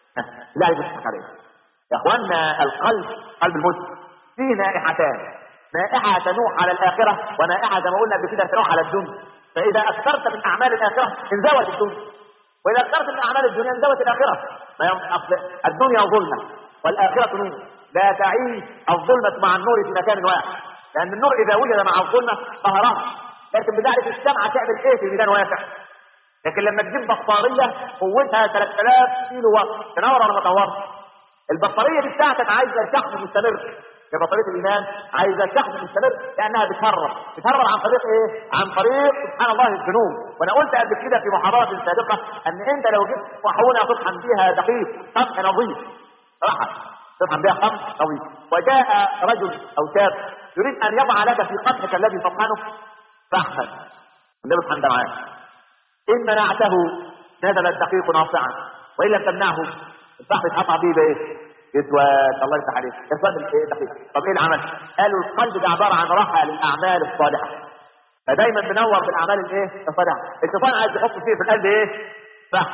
Speaker 2: لا بتضحك عليك يا اخوانا القلب قلب المسلم فيه نائحتان نائحة تنوح على الآخرة ونائحة زي ما قلنا قبل كده تنوح على الدنيا فإذا أكثرت من أعمال الآخرة انزوت الدنيا وإذا أكثرت من أعمال الدنيا انزوت الآخرة ما يوم أصل الدنيا ظلمة والآخرة نور لا تعيش الظلمة مع النور في مكان واحد لأن النور إذا وجد مع الظلمة قهرها لكن بتعرف الشمعة تعمل إيه في ميدان واسع لكن لما تجيب بطارية قوتها 3000 كيلو وات تنور ولا ما تنورش البطارية دي بتاعتك عايزة شحن مستمر يا بطارية الإيمان عايزة شحن مستمر لأنها بتهرب بتهرب عن طريق إيه؟ عن طريق سبحان الله الذنوب وأنا قلت قبل كده في محاضرات سابقة أن أنت لو جبت طاحونة تطحن بيها دقيق قمح نظيف راحت تطحن بيها قمح نظيف وجاء رجل أو شاب يريد أن يضع لك في قمحك الذي تطحنه فاحمل النبي يطحن ده معاه إن منعته نزل الدقيق ناصعا وإن لم تمنعه الصاحب يتقطع بيه بإيه؟ يسود الله يفتح عليك يسود الايه الدقيق طب ايه العمل؟ قالوا القلب ده عباره عن راحه للاعمال الصالحه فدايما بنور بالاعمال الايه؟ الصالحه الشيطان عايز يحط فيه في القلب ايه؟ صح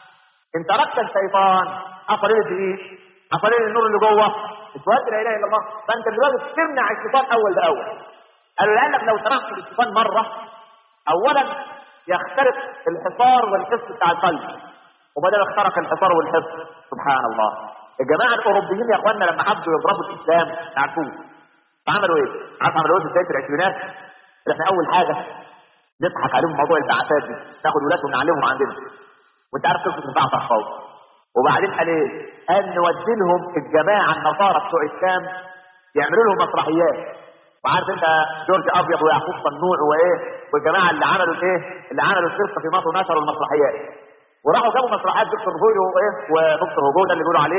Speaker 2: ان تركت الشيطان حصل ايه الدقيق؟ حصل ايه النور اللي جوه؟ اسود لا اله الا الله فانت دلوقتي تمنع الشيطان اول باول قالوا لانك لو سمحت للشيطان مره اولا يخترق الحصار والحفظ بتاع القلب وما دام اخترق الحصار والحفظ سبحان الله الجماعه الاوروبيين يا اخوانا لما حبوا يضربوا الاسلام عارفوه عملوا ايه؟ عارف عملوا ايه في بدايه العشرينات؟ احنا اول حاجه نضحك عليهم موضوع البعثات دي ناخد ولادهم نعلمهم عندنا وانت عارف قصه البعث الخوف وبعدين قال ايه؟ قال نودي لهم الجماعه النصارى بتوع الشام يعملوا لهم مسرحيات وعارف انت جورج ابيض ويعقوب صنوع وايه والجماعه اللي عملوا الايه اللي عملوا القصه في مصر ونشروا المسرحيات وراحوا جابوا مسرحيات دكتور هوجو وايه ودكتور هوجو ده اللي بيقولوا عليه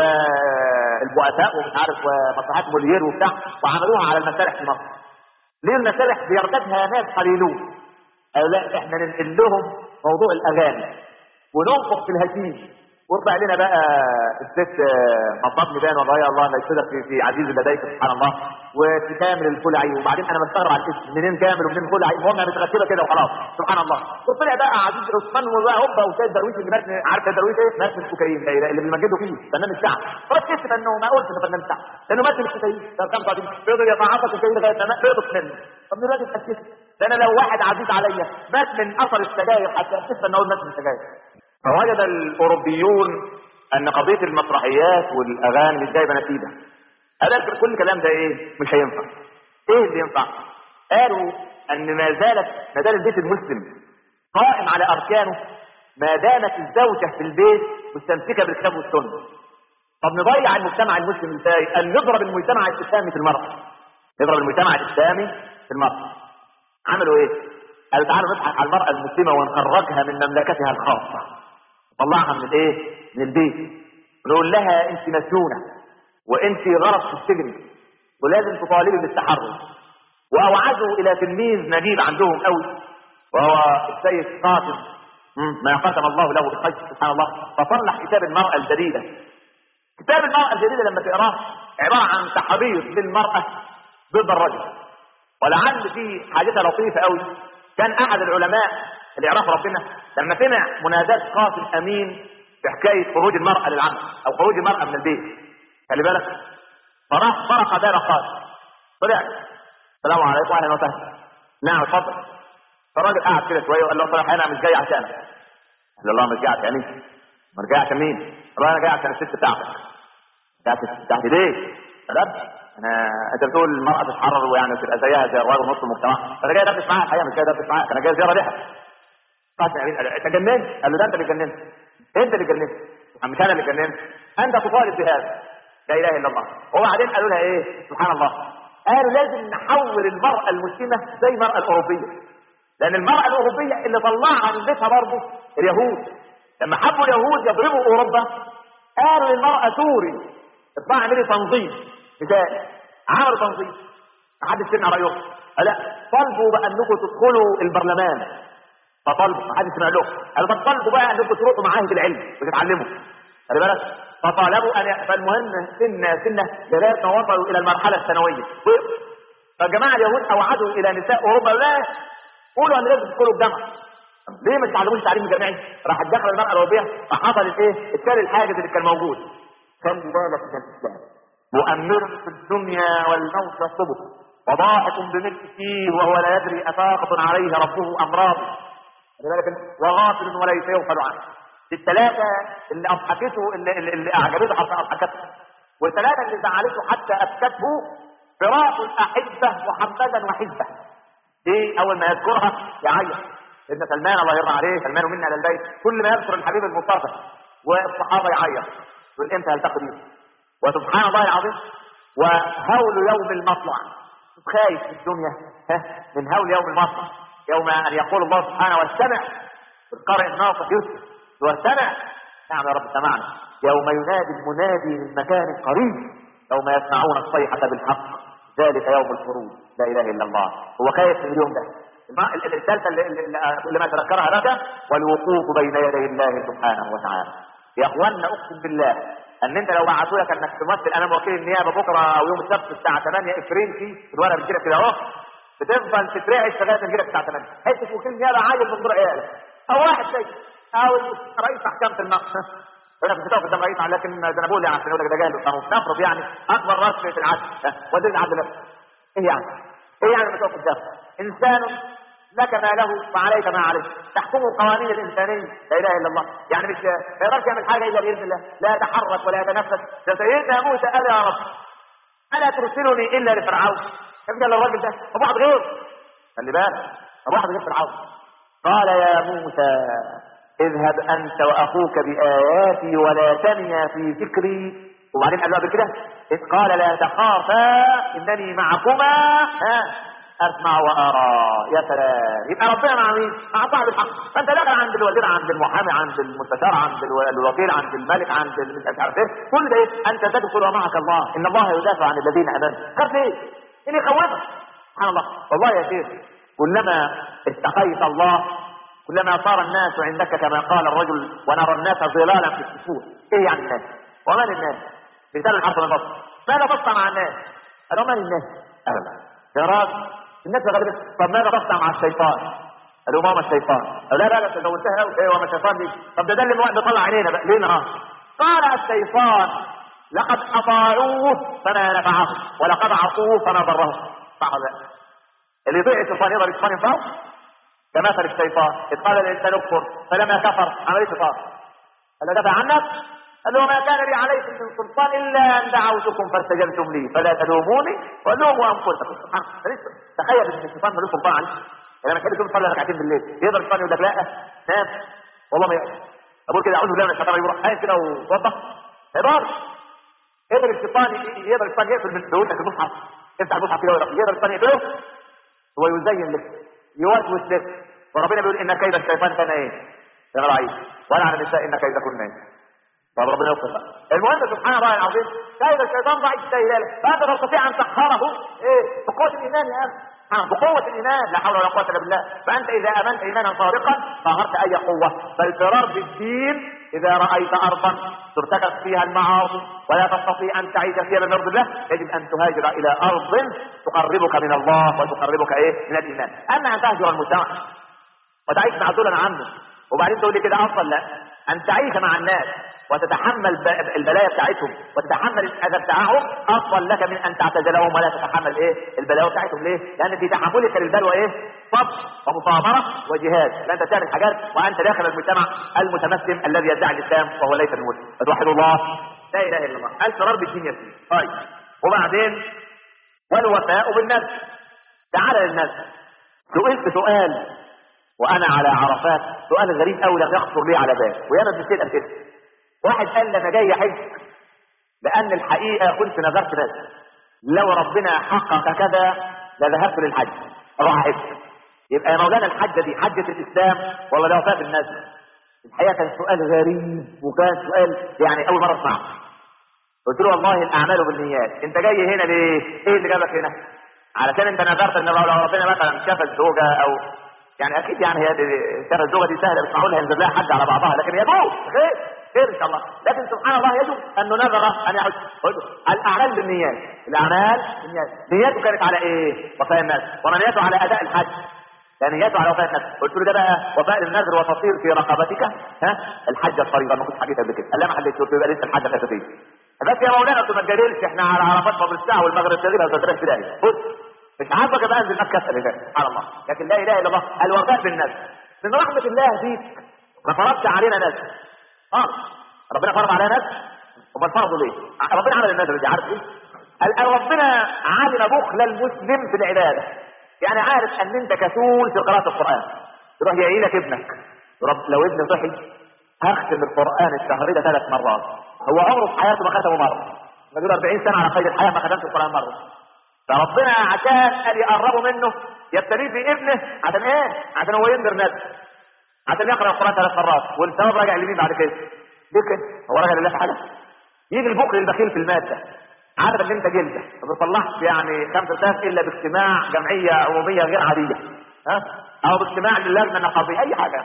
Speaker 2: والبؤساء ومش عارف ومسرحيات موليير وبتاع وعملوها على المسارح في مصر ليه المسارح بيرتدها ناس قليلون قالوا لا احنا ننقل لهم موضوع الاغاني وننفخ في الهشيم وطلع لنا بقى الست مصابني بان والله الله لا يسدك في, في عزيز لديك سبحان الله وكامل الخلعي وبعدين انا مستغرب على الاسم منين كامل ومنين خلعي المهم انا متغسله كده وخلاص سبحان الله وطلع بقى عزيز عثمان وبقى هوبا وسيد درويش اللي مات عارف سيد درويش ايه؟ مات من الكوكايين اللي اللي بنمجده فيه فنان الشعب فركزت انه ما قلت انه فنان الشعب لانه مات من الكوكايين طب كم قاعدين فضل يتعاطى الكوكايين لغايه ما فضل منه طب دلوقتي اتاكدت ده انا لو واحد عزيز عليا مات من اثر السجاير حتى اكتشف ان هو مات من السجاير
Speaker 1: فوجد الاوروبيون ان قضيه المسرحيات والاغاني مش جايبه نتيجه
Speaker 2: قال كل الكلام ده ايه مش هينفع ايه اللي ينفع قالوا ان ما زالت ما زال البيت المسلم قائم على اركانه ما دامت الزوجه في البيت مستمسكه بالكتاب والسنه طب نضيع المجتمع المسلم ازاي قال نضرب المجتمع الاسلامي في المرأة نضرب المجتمع الاسلامي في المرأة عملوا ايه قالوا تعالوا نضحك على المرأة المسلمة ونخرجها من مملكتها الخاصة طلعها من الايه من البيت نقول لها انت مسجونة وانت غرض في السجن ولازم تطالبي بالتحرر واوعزوا الى تلميذ نجيب عندهم قوي وهو السيد قاسم مم، ما قسم الله له بالخير سبحان الله فصلح كتاب المرأة الجديدة كتاب المرأة الجديدة لما تقراه عبارة عن تحريض للمرأة ضد الرجل ولعل في حاجتها لطيفة قوي كان احد العلماء اللي يعرف ربنا لما سمع منادات قاسم امين في حكاية خروج المرأة للعمل او خروج المرأة من البيت خلي بالك فراح فرق دار قاسم طلع السلام عليكم اهلا وسهلا نعم اتفضل فالراجل قعد كده شويه وقال له صراحه انا مش جاي عشانك قال له الله مش جاي عشان ايه؟ مش جاي عشان مين؟ قال له انا جاي عشان الست بتاعتك بتاعت الست بتاعتي ليه؟ قال انا انت بتقول المراه تتحرر ويعني تبقى زيها زي الراجل نص المجتمع انا جاي ادردش معاها الحقيقه مش جاي ادردش معاها انا جاي زياره ليها قاسم امين قال له انت جننت؟ قال له ده انت اللي جننت انت اللي جننت مش انا اللي جننت انت تطالب بهذا لا اله الا الله وبعدين قالوا لها ايه سبحان الله قالوا لازم نحول المرأة المسلمة زي المرأة الأوروبية لأن المرأة الأوروبية اللي طلعها من بيتها برضه اليهود لما حبوا اليهود يضربوا أوروبا قالوا للمرأة سوري اطلعي اعملي تنظيم مثال عملوا تنظيم محدش سمع رأيهم لا طلبوا بأنكم تدخلوا البرلمان فطلبوا محدش سمع لهم قالوا طب طلبوا بقى أنكم تروحوا معاهد العلم وتتعلموا خلي بالك فطالبوا ان فالمهم سنه سنه لغايه ما وصلوا الى المرحله الثانويه فالجماعه اليهود اوعدوا الى نساء اوروبا لا قولوا ان لازم تدخلوا الجامعه ليه ما تتعلموش تعليم جامعي؟ راح دخل المراه الاوروبيه فحصل الايه؟ التالي الحاجز اللي كان موجود خلي بالك من الاسلام مؤمر في الدنيا والموت يطلبه وضاحك بملك فيه وهو لا يدري افاقة عليه ربه ام راض خلي بالك وغافل وليس يغفل عنه الثلاثة اللي أضحكته اللي, اللي, اللي أعجبته حتى أضحكته والثلاثة اللي زعلته حتى أبكته فراق الأحبة محمدا وحزبه إيه أول ما يذكرها يعيط ابن سلمان الله يرضى عليه سلمان منا على البيت كل ما يذكر الحبيب المصطفى والصحابة يعيط يقول إمتى هلتقي بيه وسبحان الله العظيم وهول يوم المطلع خايف في الدنيا ها من هول يوم المطلع يوم أن يقول الله سبحانه واستمع القارئ الناطق يسر واستمع نعم يا رب سمعنا يوم ينادي المنادي من مكان قريب يوم يسمعون الصيحة بالحق ذلك يوم الخروج لا إله إلا الله هو خايف من اليوم ده الثالثة اللي, اللي ما تذكرها لك والوقوف بين يدي الله سبحانه وتعالى يا اخوانا اقسم بالله ان انت لو بعتوا لك انك تمثل امام وكيل النيابه بكره او يوم السبت الساعه 8 افرنسي الورقه بتجيلك كده اهو بتفضل تترعش لغايه ما تجيلك الساعه 8 حته وكيل النيابه عايز من دور عيالك او واحد زي او رئيس محكمه النقص يقول لك بتقف قدام رئيس لكن ده انا بقول يعني عشان يقول لك ده جاهل القانون نفرض يعني اكبر راس في العدل وزير العدل نفسه ايه يعني؟ ايه يعني لما تقف قدام؟ انسان لك ما له وعليك ما عليه تحكمه القوانين الانسانيه لا اله الا الله يعني مش ما يقدرش يعمل حاجه الا باذن الله لا يتحرك ولا يتنفس ده سيدنا موسى قال يا رب الا ترسلني الا لفرعون ابدا الراجل ده ابو واحد غير خلي بالك ابو واحد غير فرعون قال يا موسى اذهب انت واخوك باياتي ولا تنيا في ذكري وبعدين قال له قبل كده اذ قال لا تخافا انني معكما ها اسمع وارى يا سلام يبقى ربنا مع مين؟ مع صاحب الحق فانت داخل عند الوزير عند المحامي عند المستشار عند الوكيل عند الملك عند مش عارف ايه كل ده ايه؟ انت تدخل ومعك الله ان الله يدافع عن الذين امنوا خاف ايه؟ اللي يخوفك سبحان الله والله يا شيخ كلما اتقيت الله كلما صار الناس عندك كما قال الرجل ونرى الناس ظلالا في السفور ايه يعني الناس ومن الناس مثال الحرف من بطن ماذا تصنع مع الناس قالوا من الناس ابدا يا راجل الناس غالبا طب ماذا تصنع مع الشيطان قالوا ماما الشيطان قالوا لا لا لا زودتها قوي ايه وما الشيطان دي طب ده ده اللي بيطلع عينينا بقى ليه نهار قال الشيطان لقد اطاعوه فما نفعه ولقد عصوه فما ضره صح ولا لا؟ اللي يطيع الشيطان يقدر الشيطان ينفعه كمثل الشيطان اذ قال الانسان اكفر فلما كفر عمل ايه الشيطان قال له دفع عنك قال له ما كان لي عليكم من سلطان الا ان دعوتكم فاستجبتم لي فلا تلوموني ولوموا انفسكم سبحان الله تخيل ان الشيطان ملوش سلطان عليك لما تحب تقوم تصلي ركعتين بالليل يقدر الشيطان يقول لك لا نام والله ما يقدر اقول كده اعوذ بالله من الشيطان يروح قايم كده ووضح يقدر يقدر الشيطان يقدر الشيطان يقفل من بيقول لك المصحف افتح المصحف كده يقدر الشيطان يقفله هو يزين لك يوسوس لك وربنا بيقول ان كيد الشيطان كان ايه؟ يا ضعيف ولا على النساء ان كيدكن ايه؟ طب ربنا يغفر بقى المهم سبحان الله العظيم كيد الشيطان ضعيف ذلك فانت تستطيع ان تقهره ايه بقوه الايمان يا اخي بقوة الإيمان لا حول ولا قوة إلا بالله فأنت إذا آمنت إيمانا صادقا قهرت أي قوة فالفرار بالدين إذا رأيت أرضا ترتكب فيها المعاصي ولا تستطيع أن تعيش فيها بمرض الله يجب أن تهاجر إلى أرض تقربك من الله وتقربك إيه من الإيمان أما أن تهجر المجتمع وتعيش معزولا عنه وبعدين تقول لي كده أفضل لا أن تعيش مع الناس وتتحمل ب- البلايا بتاعتهم وتتحمل الاذى بتاعهم افضل لك من ان تعتزلهم ولا تتحمل ايه البلايا بتاعتهم ليه؟ لان في تحملك للبلوى ايه؟ صبر ومصابره وجهاد لا انت تعمل حاجات وانت داخل المجتمع المتمسلم الذي يدعي الاسلام وهو ليس المسلم فتوحد الله لا اله الا الله الفرار بالدين يسير طيب وبعدين والوفاء بالنفس تعال للنفس سئلت سؤال وانا على عرفات سؤال غريب قوي لم يخطر لي على بال وياما بنسال كده واحد قال لي انا جاي حج لان الحقيقه كنت نذرت ناس لو ربنا حقق كذا لذهبت للحج اروح احج يبقى يا مولانا الحجه دي حجه الاسلام ولا ده وفاء بالناس الحقيقه كان سؤال غريب وكان سؤال يعني اول مره اسمعه قلت له والله الاعمال بالنيات انت جاي هنا ليه ايه اللي جابك هنا علشان انت نذرت ان لو ربنا مثلا شاف الزوجه او يعني اكيد يعني هي دي- شاف الزوجه دي سهله مش معقول هينزل لها حد على بعضها لكن يجوز خير خير ان شاء الله لكن سبحان الله يجب انه نذر ان يحج قلت له، الاعمال بالنيات الاعمال بالنيات نيته كانت على ايه وفاء الناس ونيته على اداء الحج لا نيته على وفاء النفس قلت له ده بقى وفاء النذر وتطير في رقبتك ها الحجه الفريضه ما كنتش حكيت قبل كده قال لا ما حليتش قلت له يبقى لسه الحجه الاساسيه بس يا مولانا انت ما تجادلش احنا على عرفات فضل الساعه والمغرب تغيب او تدرس بدايه بص مش عاجبك بقى انزل مكه اسال هناك سبحان الله لكن لا اله الا الله الوفاء بالنفس من رحمه الله فيك ما فرضش علينا ناس اه ربنا فرض علينا ناس امال فرضوا ليه؟ ربنا عمل الناس دي عارف ايه؟ قال قال ربنا علم بخل المسلم في العباده يعني عارف ان انت كسول في قراءه القران يروح يعين لك ابنك رب لو ابني صحي هختم القران الشهر ده ثلاث مرات هو عمره في حياته ما ختمه مره بيقول 40 سنه على قيد الحياه ما ختمش القران مره فربنا عشان قال يقربوا منه يبتليه في ابنه عشان ايه؟ عشان هو ينذر نفسه عشان يقرا القران ثلاث مرات والثواب راجع لمين بعد كده؟ ليه كده؟ هو راجع لله في حاجه؟ يجي البخل البخيل في الماده عارف ان انت جلده ما بيطلعش يعني خمسة سنة الا باجتماع جمعيه عموميه غير عاديه ها او باجتماع للجنه النقابيه اي حاجه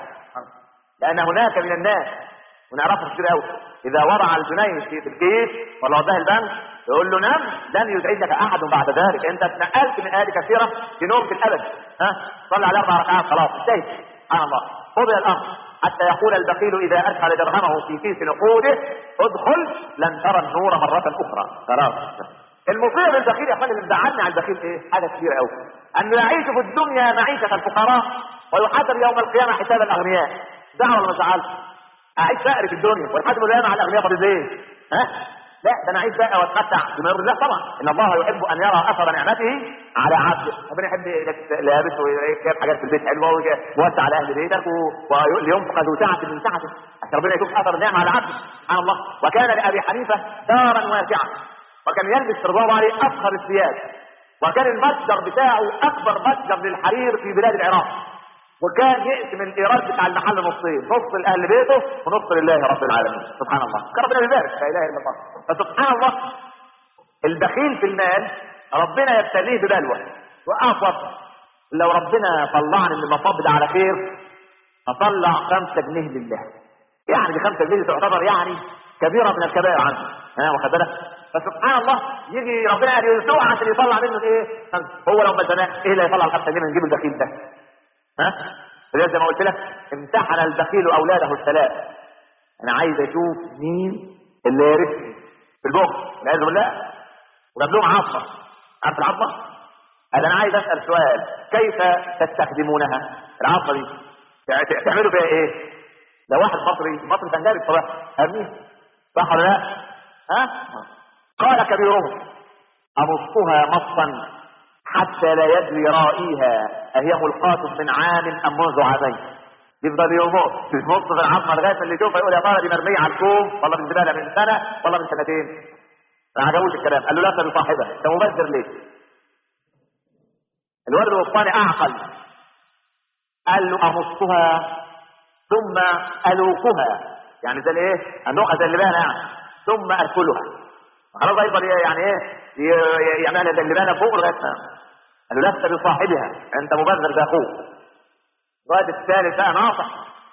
Speaker 2: لان هناك من الناس ونعرفها كتير قوي اذا وضع الجنيه في في الجيش ولا وضعه البنك يقول له نم لن يزعجك احد بعد ذلك انت اتنقلت من اهالي كثيره في نوم في الابد ها صلي على اربع ركعات خلاص انتهت سبحان الله قضي الامر حتى يقول البخيل اذا ادخل درهمه في كيس نقوده ادخل لن ترى النور مره اخرى خلاص المصيبه بالبخيل يا اخوان اللي مزعلني على البخيل ايه؟ حاجه كبيره قوي انه يعيش في الدنيا معيشه الفقراء ويحاسب يوم القيامه حساب الاغنياء زعل ولا ما زعلش؟ اعيش فقري في الدنيا والحاسب القيامه على الاغنياء طب ازاي؟ ها؟ لا ده انا اعيش بقى واتمتع بما يرضي الله طبعا ان الله يحب ان يرى اثر نعمته على عبده ربنا يحب لك لابس ويجيب حاجات في البيت حلوه ويوسع على اهل بيتك و- ولينفق ذو سعه من سعته عشان ربنا يشوف اثر النعمه على عبده سبحان الله وكان لابي حنيفه دارا واسعه وكان يلبس رضوان الله عليه افخر الثياب وكان المتجر بتاعه اكبر متجر للحرير في بلاد العراق وكان يقسم الايراد بتاع المحل نصين نص لاهل بيته ونص لله رب العالمين سبحان الله كان ربنا بيبارك لا اله الا الله فسبحان الله البخيل في المال ربنا يبتليه ببلوى واعصب لو ربنا طلعني من المصاب ده على خير اطلع خمسة جنيه لله يعني دي خمسة جنيه دي تعتبر يعني كبيرة من الكبائر عنده ها واخد بالك فسبحان الله يجي ربنا قال يرزقه عشان يطلع منه ايه هو لو ما زنقش ايه اللي هيطلع الخمسة جنيه من جيب البخيل ده ها زي ما قلت لك امتحن البخيل اولاده الثلاث انا عايز اشوف مين اللي يرثني في البخل والعياذ بالله وجاب لهم عصا عارف العصا؟ قال انا عايز اسال سؤال كيف تستخدمونها؟ العصا دي تع- تعملوا فيها ايه؟ لو واحد مصري مصري كان جاري الصباح ارميه صح ولا لا؟ ها؟ قال كبيرهم امصها مصا حتى لا يدري رائيها اهي ملقاة من عام ام منذ عامين يفضل يمط يمط في العظمه لغايه ما اللي يشوفها يقول يا ترى دي مرميه على الكوم والله من زباله من سنه والله من سنتين ما عجبوش الكلام قال له لا تبي صاحبها انت مبذر ليه؟ الولد الوسطاني اعقل قال له امصها ثم الوكها يعني زي الايه؟ النوخه زي اللبانه يعني ثم اكلها خلاص هيفضل يعني ايه ي- يعملها زي اللبانه فوق لغايه ما قال له لست بصاحبها انت مبذر ده اخوك الواد الثالث بقى ناصح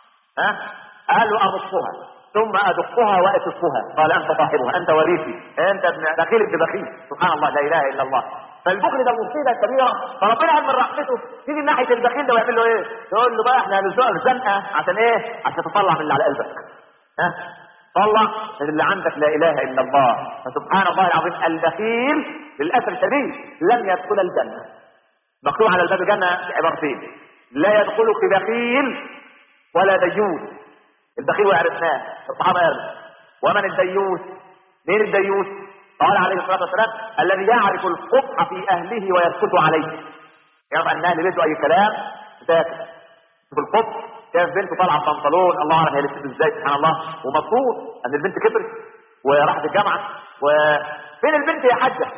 Speaker 2: ها قال له امصها ثم ادقها واتفها قال انت صاحبها انت وريثي انت ابن بخيل ابن بخيل سبحان الله لا اله الا الله فالبخل ده مصيبه كبيره فربنا قال من رحمته تيجي ناحيه البخيل ده ويعمل له ايه؟ يقول له بقى احنا هنزنق الزنقه عشان ايه؟ عشان تطلع من اللي على قلبك ها طلع من اللي عندك لا اله الا الله فسبحان الله العظيم البخيل للاسف الشديد لم يدخل الجنه مكتوب على الباب الجنه عبارتين لا يدخلك بخيل ولا ديوث البخيل وعرفناه الصحابه قالوا ومن الديوث مين الديوث قال عليه الصلاه والسلام الذي يعرف القبح في اهله ويسكت عليه يعرف ان اهل بيته اي كلام ساكت في القبح شاف بنته طالعه ببنطلون الله اعلم هي لبست ازاي سبحان الله ومبسوط ان البنت كبرت وراحت الجامعه وفين البنت يا حاجه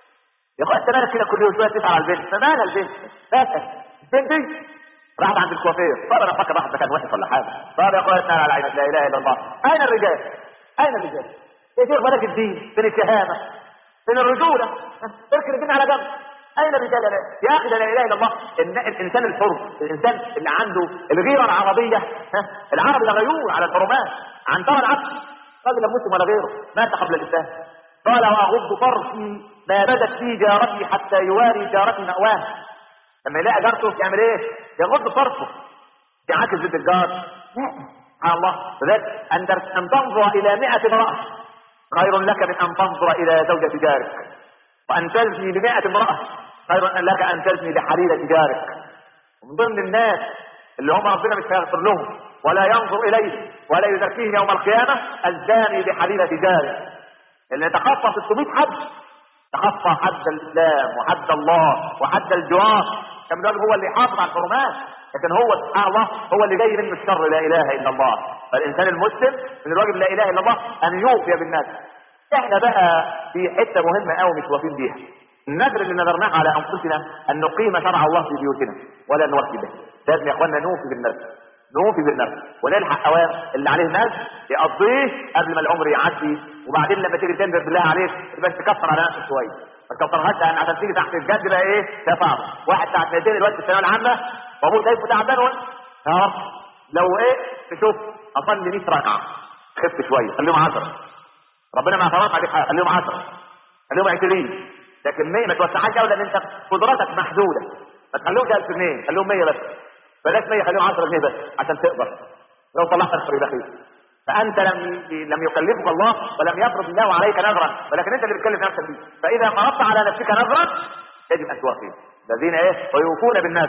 Speaker 2: يا اخويا انت مالك كده كل يوم شويه تسال على البنت فمالها البنت بسال البنت دي راحت عند الكوافير طب انا فاكر راحت مكان وحش ولا حاجه طب يا اخويا اسال على عينك لا اله الا الله اين الرجال؟ اين الرجال؟ يا شيخ مالك الدين فين الشهامه؟ فين الرجوله؟ اركن الدين على جنب اين الرجال يا لا- يا اخي ده لا اله الا الله إن الانسان الحر الانسان اللي عنده الغيره العربيه ها العربي ده غيور على الحرمات عن ترى العبد راجل لا مسلم ولا غيره مات قبل الاسلام قال واغض طرفي ما بدت في جارتي حتى يواري جارتي مأواه لما يلاقي جارته يعمل ايه؟ يغض طرفه يعاكس بيت الجار لا سبحان الله فذلك ان ان تنظر الى 100 امراه خير لك من ان تنظر الى زوجة جارك وان تزني بمئة امرأة خير لك ان تزني بحريرة جارك ومن ضمن الناس اللي هم ربنا مش هيغفر لهم ولا ينظر اليه ولا يزكيهم يوم القيامة الزاني بحريرة جاره اللي يتخطى 600 حد تخطى حد الاسلام وحد الله وحد الجوار كان الراجل هو اللي يحافظ على الحرمات لكن هو سبحان الله هو اللي جاي منه الشر لا اله الا الله فالانسان المسلم من الراجل لا اله الا الله ان يوفي بالناس احنا بقى في حته مهمه قوي مش واقفين بيها النذر اللي نذرناه على انفسنا ان نقيم شرع الله في بيوتنا ولا نوفي به لازم يا اخوانا نوفي بالنذر نوفي بالنذر ونلحق اوام اللي عليه نذر يقضيه قبل ما العمر يعدي وبعدين لما تيجي تنذر بالله عليك يبقى تكفر على نفسك شويه ما تكفرهاش لان عشان تيجي تحت الجد بقى ايه تفاعل واحد ساعه سنتين دلوقتي في الثانويه العامه وابوه شايفه تعبان وانت يا رب لو ايه تشوف اصلي 100 ركعه خف شويه خليهم 10 ربنا ما فرض عليك حاجه خليهم 10 خليهم 20 لكن 100 ما توسعهاش قوي لان انت قدراتك محدوده ما تخليهمش 1000 جنيه خليهم 100 بس بلاش 100 خليهم 10 جنيه بس عشان تقدر لو طلعت الخير دخيل فانت لم لم يكلفك الله ولم يفرض الله عليك نذرا ولكن انت اللي بتكلف نفسك بيه فاذا فرضت على نفسك نذرا يجب ان توفيه الذين ايه ويوفون بالناس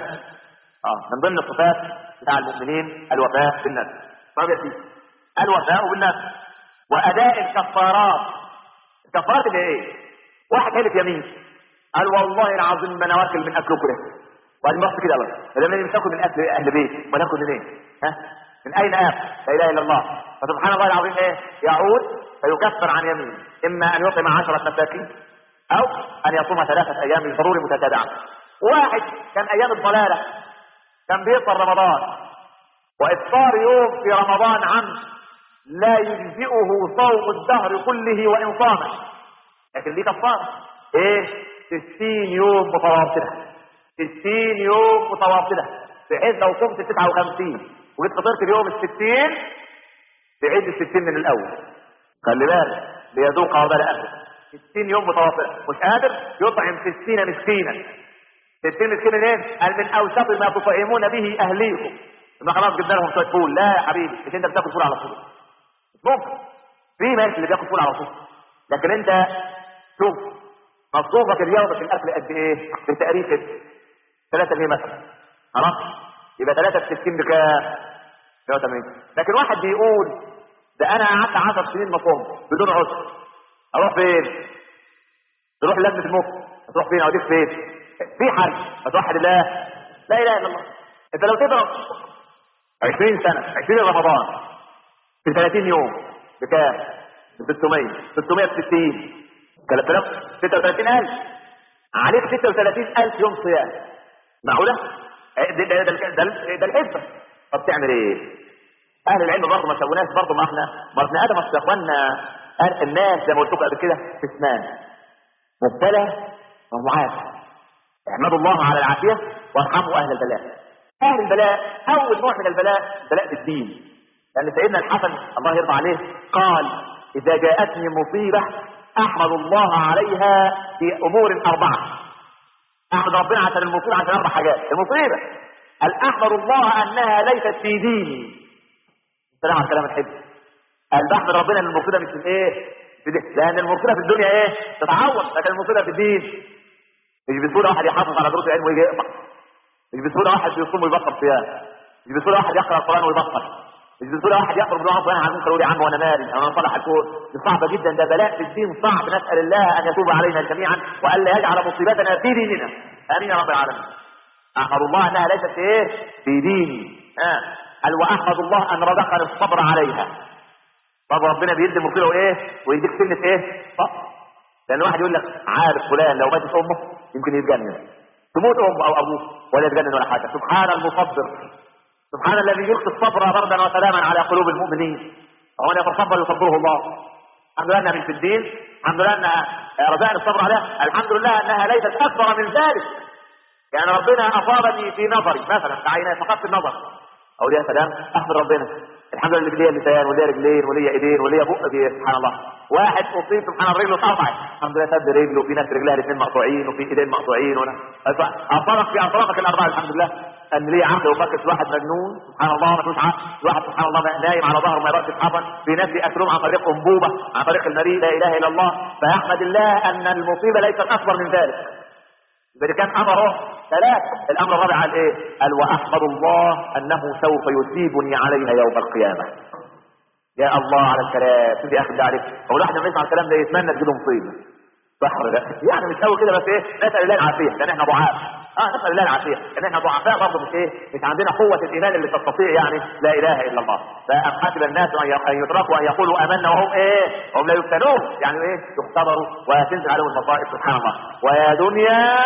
Speaker 2: اه من ضمن الصفات بتاع المؤمنين الوفاء بالناس طب يا سيدي الوفاء بالناس واداء الكفارات الكفارات اللي ايه واحد حلف يمين قال والله العظيم ما انا واكل من اكلكم ده وبعدين بص كده بقى بدل ما ناكل من اكل اهل بيت ما ناكل منين ها من اين اكل لا اله الا الله فسبحان الله العظيم ايه يعود فيكفر عن يمين اما ان يطعم عشرة مساكين او ان يصوم ثلاثة ايام بالضروري متتابعة واحد كان ايام الضلالة كان بيفطر رمضان وافطار يوم في رمضان عم لا يجزئه صوم الدهر كله وان صام لكن دي كفاره ايه 60 يوم متواصله 60 يوم متواصله بحيث لو صمت 59 وجيت فطرت اليوم الستين تعيد الستين من الاول خلي بالك ليذوق وبال اهله 60 يوم متواصل مش قادر يطعم 60 مسكينا 60 مسكينا ليه؟ قال من اوسط ما تطعمون به اهليكم ما خلاص جبنا لهم شويه فول لا يا حبيبي مش انت بتاكل فول على طول ممكن في ناس اللي بياكل فول على طول لكن انت شوف مصروفك اليوم في الاكل قد ايه؟ بتقريبا 3 جنيه مثلا خلاص يبقى 3 في 60 بكام؟ 180 لكن واحد بيقول ده انا قعدت 10 سنين مصوم بدون عذر اروح فين؟ تروح لجنه المخ هتروح فين اوديك فين؟ في حل هتوحد الله لا اله الا الله انت لو تضرب 20 سنه 20 رمضان في 30 يوم بكام؟ ب 600 660 3000 36000 عليك 36000 يوم صيام معقوله؟ ده ده ده, ده, ده الحسبه طب تعمل ايه؟ اهل العلم برضه ما سووناش برضه ما احنا ما ابن ادم اصل يا اخوانا أهل- الناس زي ما قلت لكم قبل كده قسمان مبتلى ومعافى احمدوا الله على العافيه وارحموا اهل البلاء اهل البلاء اول نوع من البلاء بلاء بالدين لان سيدنا الحسن الله يرضى عليه قال اذا جاءتني مصيبه احمد الله عليها في امور اربعه احمد ربنا عشان المصيبه عشان اربع حاجات المصيبه قال احمد الله انها ليست في ديني السلام على الكلام الحلو قال بحمد ربنا ان المصيبه مش في ايه في دي. لان المصيبه في الدنيا ايه تتعوض لكن المصيبه في الدين مش بسهوله واحد يحافظ على دروس العلم ويجي يقطع مش بسهوله واحد يصوم ويبطل صيام مش بسهوله واحد يقرا القران ويبطل مش بسهوله واحد يخرج من وانا عن المنكر ويقول يا عم وانا مالي انا صالح الكون دي صعبه جدا ده بلاء في الدين صعب نسال الله ان يتوب علينا جميعا والا يجعل مصيبتنا في ديننا امين يا رب العالمين احمد الله انها ليست في ايه في ديني آه. قال واحمد الله ان رزقني الصبر عليها طب ربنا بيدي مصيبه وايه ويديك سنه ايه صبر لان واحد يقول لك عارف فلان لو ماتت امه يمكن يتجنن تموت امه او ابوه ولا يتجنن ولا حاجه سبحان المصبر سبحان الذي يلقي الصبر بردا وسلاما على قلوب المؤمنين ومن يتصبر يصبره الله الحمد لله انها من في الدين الحمد لله انها رزقني الصبر عليها الحمد لله انها ليست اكبر من ذلك يعني ربنا اصابني في نظري مثلا عيني فقدت النظر اقول يا سلام احمد ربنا الحمد لله اللي ليا لسان وليا رجلين وليا ايدين وليا بق دي سبحان الله واحد اصيب سبحان الله رجله اتقطعت الحمد لله سد رجله وفي ناس رجلها الاثنين مقطوعين وفي ايدين مقطوعين ولا اعطاك في اعطاك الاربعه الحمد لله ان ليه عقل وفكر واحد مجنون سبحان الله ما فيهوش عقل واحد سبحان الله نايم على ظهره ما يقدرش يتحرك في ناس بياكلهم عن طريق انبوبه عن طريق المريء لا اله الا الله فيحمد الله ان المصيبه ليست اكبر من ذلك يبقى كان امره ثلاث الامر الرابع قال ايه قال واحمد الله انه سوف يثيبني عليها يوم القيامه يا الله على الكلام شوف يا اخي ده عليك هو الواحد لما يسمع الكلام ده يتمنى تجيله مصيبه صح ولا لا؟ يعني مش قوي كده بس ايه نسال الله العافيه لان احنا ضعاف اه نسال الله العافيه لان احنا ضعفاء برضه مش ايه مش عندنا قوه الايمان اللي تستطيع يعني لا اله الا الله فام حسب الناس ان ي- ان يتركوا ان يقولوا امنا وهم ايه هم لا يفتنون يعني ايه يختبروا وتنزل عليهم المصائب سبحان الله ويا دنيا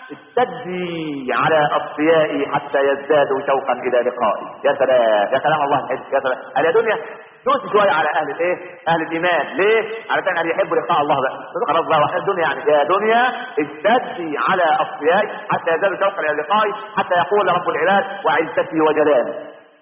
Speaker 2: استدي على اصفيائي حتى يزدادوا شوقا الى لقائي يا سلام يا كلام الله الحلو يا سلام قال يا دنيا دوس شويه على اهل الايه؟ اهل الايمان، ليه؟ علشان ان يحبوا لقاء الله بقى، خلاص بقى واحد الدنيا يعني يا دنيا استدي على اصفيائي حتى يزدادوا شوقا الى لقائي، حتى يقول رب العباد وعزتي وجلالي.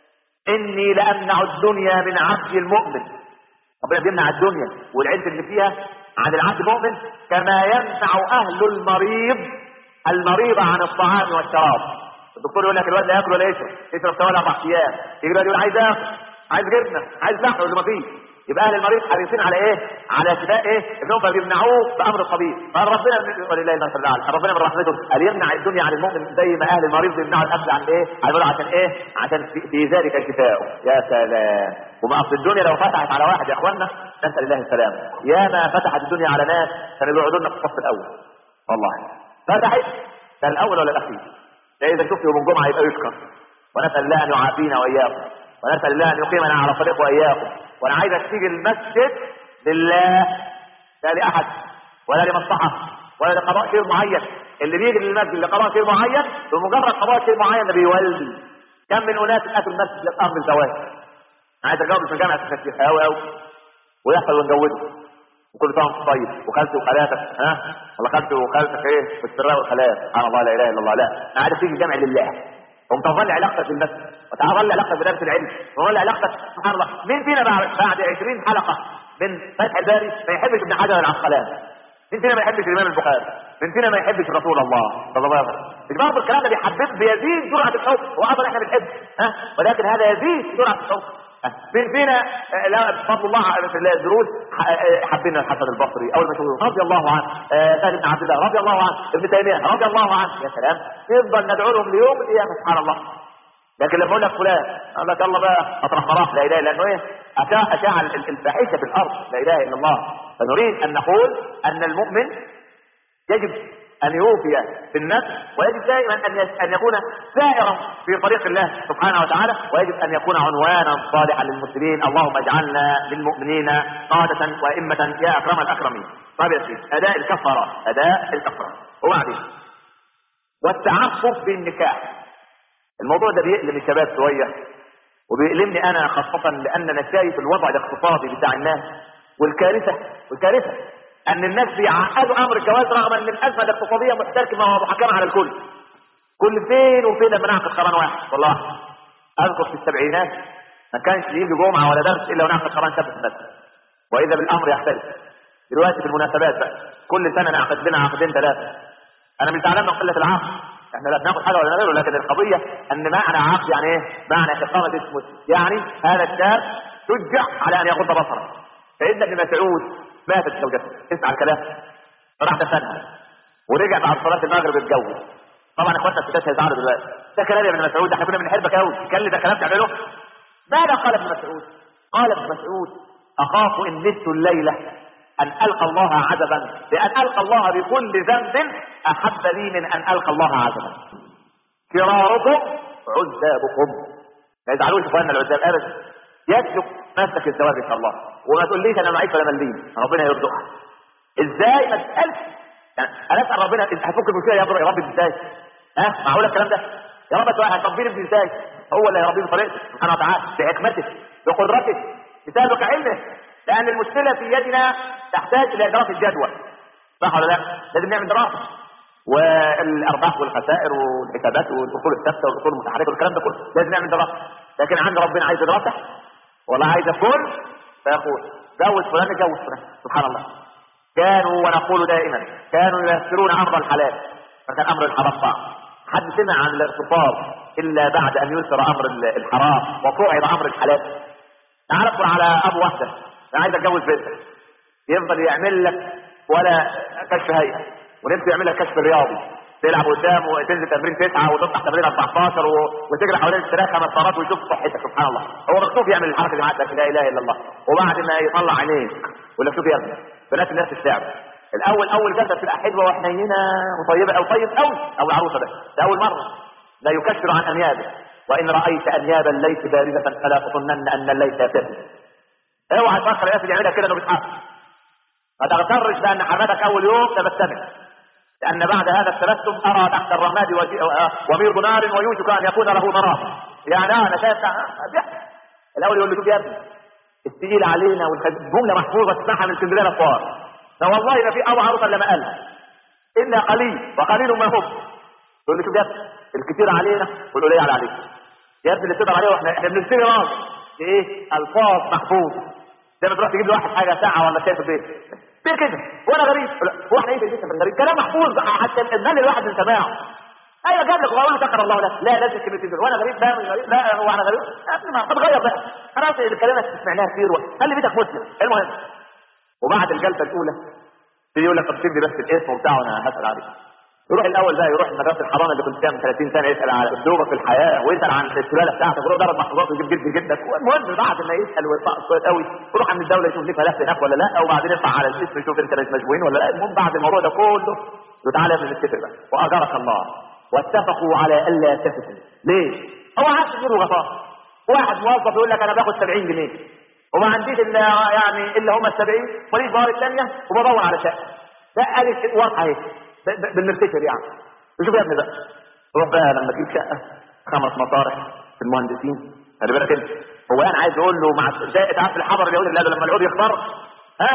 Speaker 2: اني لامنع الدنيا من عبد المؤمن. ربنا بيمنع الدنيا والعز اللي فيها عن العبد المؤمن كما يمنع اهل المريض المريض عن الطعام والشراب. الدكتور يقول لك الواد لا ياكل ولا يشرب، يشرب سواء اربع ايام، يجي الواد يقول عايز اكل، عايز جبنه، عايز لحم اللي ما فيش. يبقى اهل المريض حريصين على ايه؟ على شفاء ايه؟ انهم فبيمنعوه بامر الطبيب، فربنا ولله المثل الاعلى، ربنا من رحمته قال يمنع الدنيا عن المؤمن زي ما اهل المريض بيمنعوا الاكل عن ايه؟ عن عشان ايه؟ عشان في, في ذلك شفاؤه، يا سلام، وما اصل الدنيا لو فتحت على واحد يا اخوانا نسال الله السلام، يا ما فتحت الدنيا على ناس كانوا بيقعدوا لنا في الصف الاول. والله فتحت ده الاول ولا الاخير؟ ده اذا شفت يوم الجمعه يبقى يشكر ونسال الله ان يعافينا واياكم ونسال الله ان يقيمنا على طريق واياكم وانا عايزك تيجي المسجد لله لا لاحد ولا لمصلحه ولا لقضاء شيء معين اللي بيجي للمسجد لقضاء شيء معين بمجرد قضاء شيء معين ده بيولي كم من اناس اتوا المسجد للامر الزواج عايز اتجوز في الجامعه تفكير قوي قوي ويحصل ونجوزه وكل سنه وانت طيب وخالتي وخالاتك ها ولا خالتي وخالتك ايه والسراء والخالات سبحان الله لا اله الا الله لا انا عارف تيجي جامع لله ومتظل علاقتك بالمسجد وتظل علاقتك بدرس العلم وظل علاقتك سبحان الله مين فينا بعد بعد 20 حلقه من فتح الباري ما يحبش ابن حجر العسقلاني مين فينا ما يحبش الامام البخاري مين فينا ما يحبش رسول الله صلى الله عليه وسلم مش برضه الكلام ده بيحبب بيزيد جرعه الحب هو اصلا احنا بنحب ها ولكن هذا يزيد جرعه الحب مين فينا آه، لا بفضل الله في الدروس ح- آه، حبينا الحسن البصري او المشهور رضي الله عنه آه، سهل بن عبد الله رضي الله عنه ابن تيميه رضي الله عنه يا سلام نفضل ندعو لهم ليوم القيامه سبحان الله لكن لما اقول لك فلان اقول لك يلا بقى اطرح مراح لا اله الا انه ايه اشاع اشاع ال- الفاحشه في الارض لا اله الا الله فنريد ان نقول ان المؤمن يجب ان يوفي بالنفس ويجب دائما ان يس- ان يكون سائرا في طريق الله سبحانه وتعالى ويجب ان يكون عنوانا صالحا للمسلمين اللهم اجعلنا للمؤمنين قادة وائمة يا اكرم الاكرمين طيب يا سيدي اداء الكفارات اداء الكفارات وبعدين والتعفف بالنكاح الموضوع ده بيألم الشباب شويه وبيألمني انا خاصة لان انا شايف الوضع الاقتصادي بتاع الناس والكارثة والكارثة ان الناس بيعقدوا امر الجواز رغم ان الازمة الاقتصادية محتكمة ومحكمة على الكل كل فين وفين لما نعقد قران واحد والله اذكر في السبعينات ما كانش يجي جمعة ولا درس الا ونعقد قران سبت بس واذا بالامر يختلف دلوقتي في المناسبات بقى كل سنة نعقد لنا عقدين ثلاثة انا مش زعلان من قلة العقد احنا لا بناخد حاجه ولا نغيره لكن القضيه ان معنى عقد يعني ايه؟ معنى اقامه اسمه يعني هذا الشاب شجع على ان يغض بصره سيدنا ابن مسعود ماتت زوجته اسمع الكلام راح دفنها ورجع بعد صلاه المغرب اتجوز طبعا اخواتنا الستات هيزعلوا دلوقتي ده كلام يا ابن مسعود ده احنا كنا بنحبك قوي كان لي ده كلام تعمله ماذا قال ابن مسعود؟ قال ابن مسعود اخاف ان مت الليله ان القى الله عجبا لان القى الله بكل ذنب احب لي من ان القى الله عجبا كراركم عذابكم ما يزعلوش اخواننا العذاب ابدا يسلك نفسك الزواج ان شاء الله وما تقوليش انا معيش ولا مليم ربنا يرزقها ازاي ما تسالش يعني انا اسال ربنا انت هتفك المشكله يا رب يا رب ازاي ها معقوله الكلام ده يا رب انت هتربيني ابني ازاي هو اللي هيربيني بطريقته سبحانه وتعالى بحكمته بقدرته بسبب علمه لان المشكله في يدنا تحتاج الى دراسه الجدوى صح ولا لا لازم نعمل دراسه والارباح والخسائر والحسابات والاصول الثابته والاصول المتحركه والكلام ده كله لازم نعمل دراسه لكن عند ربنا عايز دراسه والله عايز الكل فيقول جوز فلان جوز فلان سبحان الله كانوا ونقول دائما كانوا ييسرون امر الحلال فكان امر الحرام صعب حد سمع عن الاغتصاب الا بعد ان يسر امر الحرام وصعد امر الحلال تعال ادخل على ابو واحده انا عايز اتجوز بنتك يفضل يعمل لك ولا كشف هيئه ونفسه يعمل لك كشف رياضي تلعب قدام وتنزل تمرين تسعه وتطلع تمرين 14 و... وتجري حوالين السلاح خمس مرات ويشوف صحتك سبحان الله هو مكتوب يعمل الحركه دي معاك لكن لا اله الا الله وبعد ما يطلع عينيك ولا شوف يا ابني بنات الناس الشعب الاول اول جلسه بتبقى حلوه وحنينه وطيبه او طيب قوي او العروسه ده ده اول مره لا يكشر عن انيابه وان رايت انيابا ليس بارزه فلا تظنن ان الليس يتم اوعى تفكر يا اخي يعملها كده انه بيتحقق ما تغترش بان حماتك اول يوم تبسمت لان بعد هذا التبسم ارى تحت الرماد وجي... ومير نار ويوشك ان يكون له ضرار يعني انا شايف الاول يقول له شوف يا ابني الثقيل علينا والجمله محفوظه تسمعها من اسكندريه للصوار ده والله ما في ابو عروسه لما قالها الا قليل وقليل ما هم يقول له شوف يا ابني الكثير علينا والقليل على عليك يا ابني اللي بتقدر عليه واحنا احنا بنشتري راس ايه الفاظ محفوظ زي ما تروح تجيب لواحد حاجه ساعه ولا شيء في البيت ليه كده وانا غريب هو احنا ايه في البيت غريب كلام محفوظ حتى الادمان الواحد من سماعه ايوه جاب لك وقول له شكر الله لك لا لازم كلمتين دول وانا غريب لا مش غريب لا هو انا غريب ما تغير بقى خلاص الكلام اللي سمعناها كتير خلي بيتك مسلم المهم وبعد الجلسه الاولى تيجي يقول لك طب سيب لي بس الاسم وبتاع وانا هسال عليك يروح الاول بقى يروح المدرسه الحضانه اللي كنت فيها من 30 سنه يسال على اسلوبك في الحياه ويسال عن السلاله بتاعتك ويروح ضرب محفوظات ويجيب جد جدك المهم بعد ما يسال ويطلع كويس قوي يروح عند الدوله يشوف ليك ملف هناك ولا لا وبعدين يطلع على الاسم يشوف انت مش مشبوهين ولا لا المهم بعد الموضوع ده كله وتعالى يا ابني نتفق بقى واجرك الله واتفقوا على الا يتفقوا ليه؟ هو عارف يجيب غطاء واحد موظف يقول لك انا باخد 70 جنيه وما عنديش الا يعني الا هم ال 70 ماليش ضهر الثانيه وبدور على شقه ده قال ورقه اهي بالمرتشر يعني شوف يا ابني بقى روح بقى لما تجيب شقه خمس مصارح في المهندسين خلي بالك انت هو انا عايز اقول له مع زي تعرف الحضر اليهودي اللي لما العود يختار ها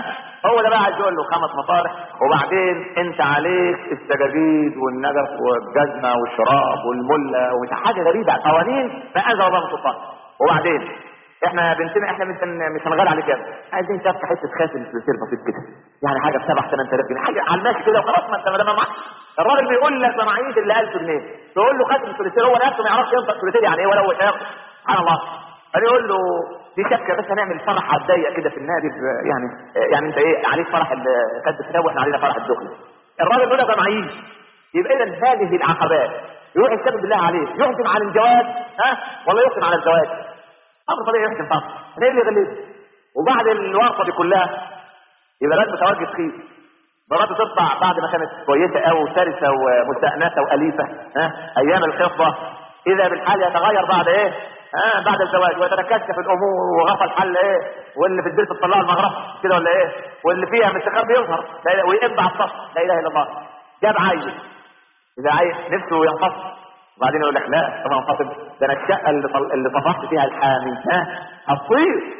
Speaker 2: هو ده بقى عايز يقول له خمس مصالح وبعدين انت عليك السجاجيد والنجف والجزمه والشراب والمله ومش حاجه غريبه قوانين ما انزل الله من سلطان وبعدين احنا بنتنا احنا مش هن- مش هنغير عليك كده عايزين تفتح حته خاتم سلسله بسيط كده يعني حاجه ب 7 8000 جنيه حاجه على الماشي كده وخلاص ما انت ما دام معاك الراجل بيقول لك ده معيش الا 1000 جنيه تقول له خاتم سلسله هو نفسه ما يعرفش ينطق سلسله يعني ايه ولا هو شايف سبحان الله فيقول له دي شبكه بس هنعمل فرح على الضيق كده في النادي ب- يعني يعني انت ايه عليك فرح ال- كاتب الكتاب واحنا علينا فرح الدخل الراجل بيقول لك ده معيش يبقى اذا هذه العقبات يروح يستخدم بالله عليه يحكم على الجواز ها ولا يحكم على الزواج امر طبيعي يحكم طبعا ايه اللي يغلبه وبعد الورطه دي كلها يبقى لازم متواجد فيه مراته تطلع بعد ما كانت كويسه او سلسه ومستأنسه واليفه ها ايام الخطبه اذا بالحال يتغير بعد ايه ها بعد الزواج ويتنكشف الامور وغفى الحل ايه واللي في البيت تطلع المغرب كده ولا ايه واللي فيها مستخبي بيظهر لا إله- ويقب على السطح لا اله الا الله جاب عيل اذا عايز نفسه ينفصل وبعدين يقول لك لا طب انفصل ده انا الشقه اللي طل... اللي طفحت فيها الحامي ها هتطير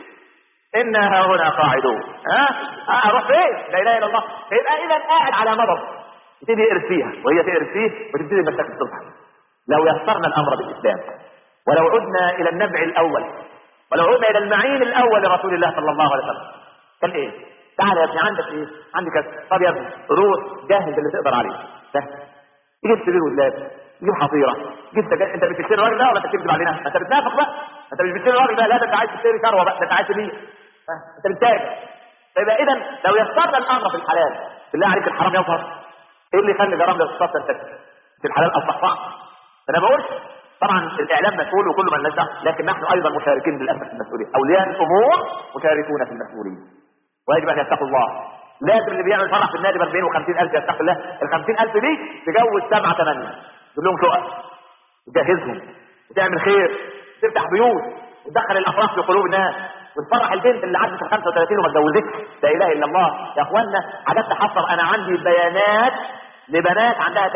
Speaker 2: انا هنا قاعدون ها ها اروح فين لا اله الا الله فيبقى اذا قاعد على مضض يبتدي يقرف فيها وهي تقرف فيه وتبتدي المشاكل تظهر لو يسرنا الامر بالاسلام ولو عدنا الى النبع الاول ولو عدنا الى المعين الاول لرسول الله صلى الله عليه وسلم كان ايه تعال يا ابني عندك ايه عندي كذا طب يا ابني روح جهز اللي تقدر عليه سهل تجيب سرير ودلاب تجيب حظيره تجيب سجاد انت بتشتري الراجل ده ولا انت بتكذب علينا انت بتنافق بقى انت مش بتشتري الراجل ده لا ده انت عايز تشتري ثروه بقى ده انت عايز تبيع ها، انت بتتاجر فيبقى اذا لو يسرنا الامر في الحلال بالله عليك الحرام يظهر ايه اللي يخلي جرام الاقتصاد تنتشر في الحلال اصبح صعب انا ما بقولش طبعا الاعلام مسؤول وكل من لنا لكن نحن ايضا مشاركين للاسف في المسؤوليه اولياء الامور مشاركون في المسؤوليه ويجب ان يتقوا الله لازم اللي بيعمل فرح في النادي ب 40 و50 الف يتقي الله ال 50 الف دي تجوز سبعه ثمانيه تجيب لهم شقق تجهزهم وتعمل خير تفتح بيوت وتدخل الافراح في قلوب الناس وتفرح البنت اللي عدت ال 35 وما اتجوزتش لا اله الا الله يا اخوانا حاجات تحصل انا عندي بيانات لبنات عندها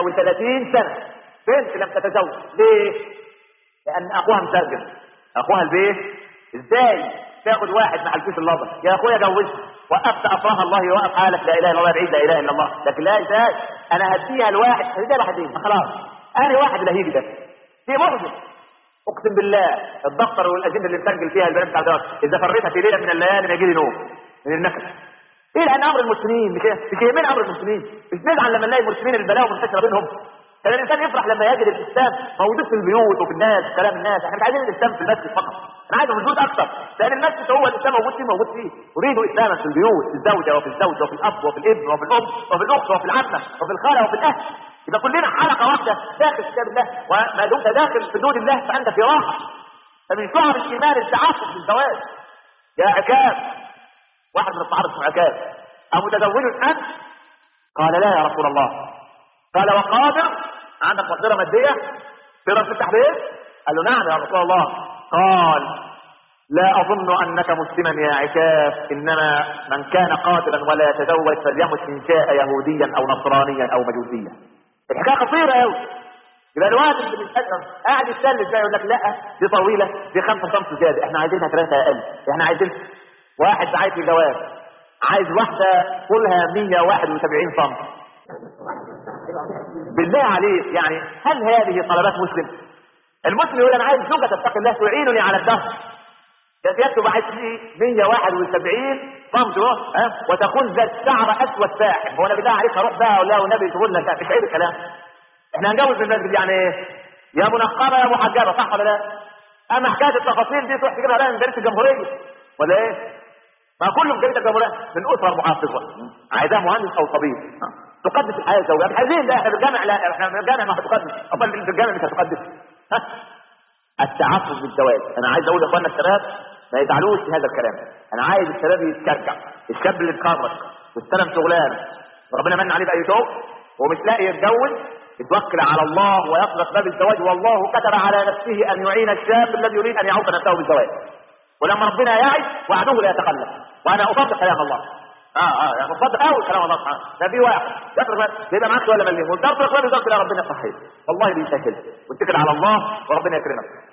Speaker 2: 38 سنه بنت لم تتزوج ليه؟ لان اخوها مسجل اخوها البيت ازاي تاخد واحد ما حلفوش اللفظ يا اخويا جوزت وقفت افراح الله يوقف حالك لا اله الا الله بعيد لا اله الا الله لكن لا ازاي انا هديها لواحد هديها واحدين ما خلاص انا واحد اللي هيجي ده في معجز اقسم بالله الدفتر والاجنده اللي مسجل فيها البنات بتاع الجواز اذا فريتها في ليله من الليالي ما يجي لي نوم من النكد ايه لان امر المسلمين مش مش يهمنا امر المسلمين مش نزعل لما نلاقي المسلمين البلاوي منتشره بينهم كان الانسان يفرح لما يجد الاسلام موجود في البيوت وفي الناس كلام الناس احنا مش عايزين الاسلام في المسجد فقط انا عايزه موجود اكثر لان المسجد هو الاسلام موجود فيه موجود فيه اريد اسلاما في البيوت في الزوجه وفي الزوج وفي الاب وفي الابن وفي الام وفي الاخت وفي العمه وفي الخاله وفي الاهل يبقى كلنا حلقه واحده داخل كتاب الله وما دمت داخل حدود الله فانت في راحه فمن شعب الايمان التعفف بالزواج يا عكاز واحد من الصحابه اسمه عكاز امتزوج انت قال لا يا رسول الله قال وقادر عندك مقدره ماديه تقدر تفتح بيت قال له نعم يا رسول الله قال لا اظن انك مسلما يا عكاف انما من كان قادرا ولا يتزوج فليمت ان شاء يهوديا او نصرانيا او مجوسيا الحكايه خطيره قوي يبقى الواد اللي بيتقدم قاعد يتسلل ده يقول لك لا دي طويله دي 5 سم زياده احنا عايزينها 3 اقل احنا عايزين واحد عايز الجواز عايز واحده طولها 171 سم بالله عليك يعني هل هذه طلبات مسلم المسلم يقول انا عايز زوجه تتقي الله تعينني على الدهر يكتب عايز لي 171 سم ها وتكون ذات شعر اسود ساحب هو انا بالله عليك اروح بقى ولا والنبي تقول لك مش عيب الكلام احنا هنجوز المسجد يعني ايه يا منقبه يا محجبه صح ولا لا اما حكايه التفاصيل دي تروح تجيبها بقى من جريده الجمهوريه ولا ايه ما كله في جريده الجمهوريه من اسره محافظه عايزاه مهندس او طبيب تقدس الحياه الزوجيه مش عايزين ده احنا بالجامع لا احنا بالجامع ما هتقدس امال في الجامع مش هتقدس ها التعفف بالزواج انا عايز اقول لاخواننا الشباب ما يزعلوش في هذا الكلام انا عايز الشباب يتشجع الشاب اللي اتخرج واستلم شغلانه ربنا من عليه باي شغل ومش لاقي يتجوز يتوكل على الله ويطلق باب الزواج والله كتب على نفسه ان يعين الشاب الذي يريد ان يعوق نفسه بالزواج ولما ربنا يعد وعده لا يتخلف وانا اصدق كلام الله اه اه يعني مصدق قوي كلام الله سبحانه ده في واحد يترك بيبقى معاك ولا مليون وتترك ولا تترك لا ربنا صحيح والله بيسهل واتكل على الله وربنا يكرمك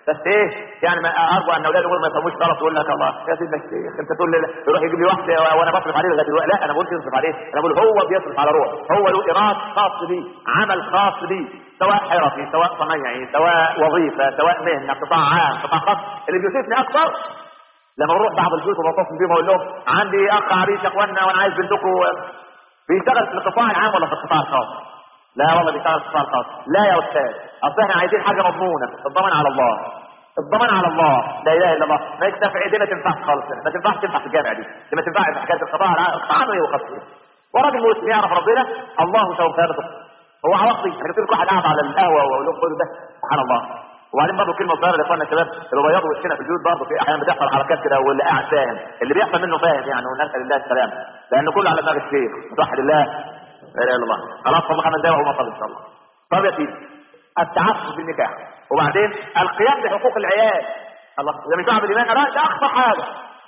Speaker 2: بس ايه يعني ما ارجو ان اولاد الامور ما يفهموش غلط ويقول لك الله يا سيدنا الشيخ انت تقول لي يروح يجيب لي واحده وانا بصرف عليه لغايه دلوقتي لا انا بقول يصرف عليه انا بقول هو بيصرف على روح هو له ايراد خاص بيه عمل خاص بيه سواء حرفي سواء صنايعي سواء وظيفه سواء مهنه قطاع عام قطاع خاص اللي بيوصفني اكثر لما بروح بعض البيوت وبتصل بيهم اقول لهم عندي اخ عريس يا اخوانا وانا عايز بنتكم بيشتغل في القطاع العام ولا في القطاع الخاص؟ لا والله بيشتغل في القطاع الخاص لا يا استاذ اصل احنا عايزين حاجه مضمونه الضمان على الله الضمان على الله لا اله الا الله ما يكتفي دي ما تنفعش خالص ما تنفعش تنفع في الجامع دي دي ما تنفعش في حكايه القطاع العام القطاع العام وخاصه وراجل مسلم يعرف ربنا الله سوف يرزق هو عواطي انا قلت لكم واحد قاعد على القهوه واقول لهم كل ده سبحان الله وبعدين برضه كلمه صغيره لاخواننا الشباب اللي بيضوا وشنا في البيوت برضه في احيانا بتحصل حركات كده واللي قاعد فاهم اللي بيحصل منه فاهم يعني ونسال الله السلام لان كله على دماغ الشيخ متوحد الله لا اله الا الله خلاص فضل خمس دقايق وهو مطلع ان شاء الله طب يا سيدي التعفف بالنكاح وبعدين القيام بحقوق العيال الله اذا مش بعض الايمان لا ده اخطر حاجه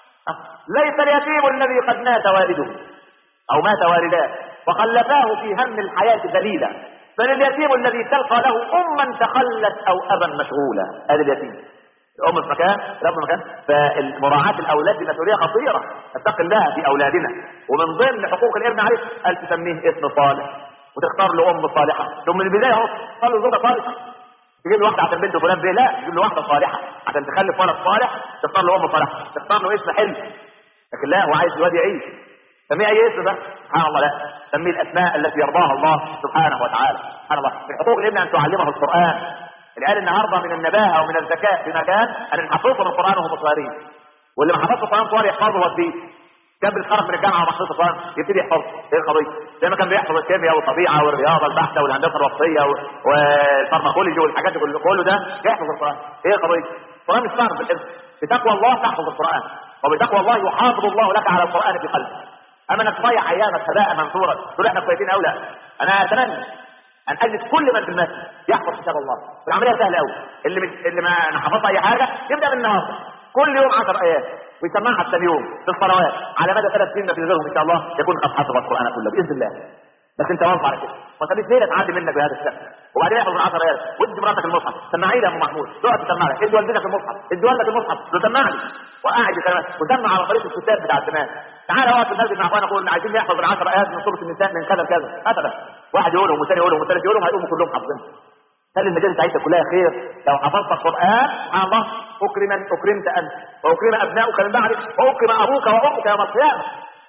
Speaker 2: ليس اليتيم الذي قد مات والده او مات والداه وخلفاه في هم الحياه ذليلا بل اليتيم الذي تلقى له اما تخلت او ابا مشغولا هذا اليتيم الام في مكان الاب في مكان فمراعاة الاولاد دي مسؤوليه خطيره اتق الله في اولادنا ومن ضمن حقوق الابن عليه ان تسميه اسم صالح وتختار له ام صالحه ثم من البدايه اهو تختار له زوجه صالحه تجيب له واحده عشان بنت فلان بيه لا تجيب له واحده صالحه عشان تخلف ولد صالح تختار له ام صالحه تختار له اسم حلو لكن لا هو عايز الواد يعيش سميه اي اسم بقى سبحان الله لا سميه الاسماء التي يرضاها الله سبحانه وتعالى سبحان الله من حقوق الابن ان تعلمه القران العيال النهارده من النباهه ومن الذكاء في مكان ان نحفظهم القران وهم صغيرين واللي ما حفظش القران صغير يحفظه وسيط كان بيتخرج من الجامعه ومحفوظ القران يبتدي يحفظ ايه القضيه زي ما كان بيحفظ الكيمياء والطبيعه والرياضه البحته والهندسه الوصفيه والفارماكولوجي والحاجات دي كله كله ده يحفظ القران ايه القضيه القران مش صعب بالحفظ بتقوى الله تحفظ القران وبتقوى الله يحافظ الله لك على القران في قلبك اما انك تضيع ايامك هباء منثورا تقول احنا كويسين او لا انا اتمنى ان اجد كل من في المسجد يحفظ كتاب الله العمليه سهله قوي اللي مش اللي ما حفظش اي حاجه يبدا من النهارده كل يوم 10 ايات ويسمعها الثاني يوم في الصلوات على مدى ثلاث سنين في غيرهم ان شاء الله يكون قد حفظ القران كله باذن الله بس انت واقف على كده ما تخليش ليله تعدي منك بهذا الشكل وبعدين يحفظ من 10 ايات ودي مراتك المصحف سمعي لي يا ام محمود تقعد تسمع لك ادي والدتك المصحف ادي والدك المصحف تسمع لي وقاعد كلام وسمع على طريقه الكتاب بتاع زمان تعالى اقعد في المسجد مع اخوانا نقول عايزين نحفظ من 10 ايات من سوره النساء من كذا لكذا مثلا واحد يقولهم والثاني يقولهم والثالث يقولهم هيقوموا كلهم حافظينهم خلي المجال بتاعتك كلها خير لو حفظت القران سبحان الله اكرم اكرمت انت واكرم ابناؤك من بعدك واكرم ابوك وامك يوم القيامه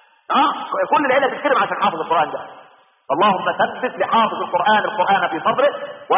Speaker 2: اه كل العيله تتكلم عشان حافظ القران ده اللهم ثبت لحافظ القران القران في صدره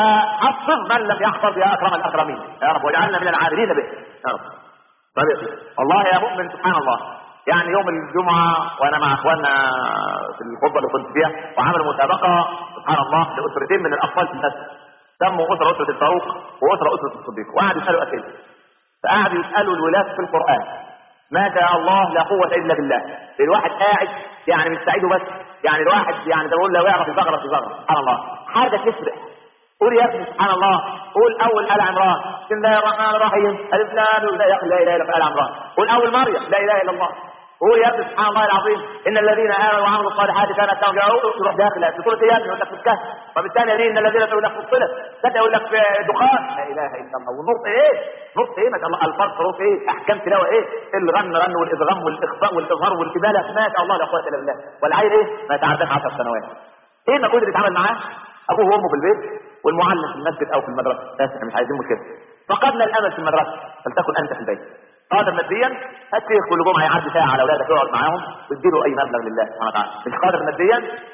Speaker 2: وحفظ من لم يحفظ يا اكرم الاكرمين يا رب واجعلنا من العاملين به يا رب طيب الله يا مؤمن سبحان الله يعني يوم الجمعة وأنا مع إخواننا في الخطبة اللي كنت فيها وعملوا مسابقة سبحان الله لأسرتين من الأطفال في المسجد سموا أسرة أسرة الفاروق وأسرة أسرة الصديق وقعدوا يسألوا أسئلة فقعدوا يسألوا الولاد في القرآن ما شاء الله لا قوة إلا بالله الواحد قاعد يعني مش سعيده بس يعني الواحد يعني زي ما بقول لو يعرف يزغرط يزغرط سبحان الله حاجة تفرح قول يا ابني سبحان الله قول اول ال عمران بسم الله الرحمن الرحيم الف لام لا يخ لا اله الا ال عمران قول اول مريم لا اله الا الله قول يا ابني سبحان الله العظيم ان الذين امنوا وعملوا الصالحات كانت لهم يروح داخل في سوره ياسين يقول لك في الكهف طب الثانيه دي ان الذين يقول لك في الصلة ثالثه يقول لك في دخان لا اله الا الله والنطق ايه؟ نطق ايه ما شاء الله الفرق نطق ايه؟ احكام تلاوه ايه؟ الغن رن والادغام والاخفاء والاظهار والكباله ما شاء الله لا قوه الا بالله والعيل ايه؟ ما يتعداش 10 سنوات ايه المجهود اللي اتعمل معاه؟ ابوه وامه في البيت والمعلم في المسجد او في المدرسه بس احنا مش عايزين مشكله فقدنا الامل في المدرسه فلتكن انت في البيت قادر ماديا هات شيخ كل جمعه يعدي ساعه على اولادك يقعد معاهم واديله اي مبلغ لله سبحانه وتعالى مش قادر ماديا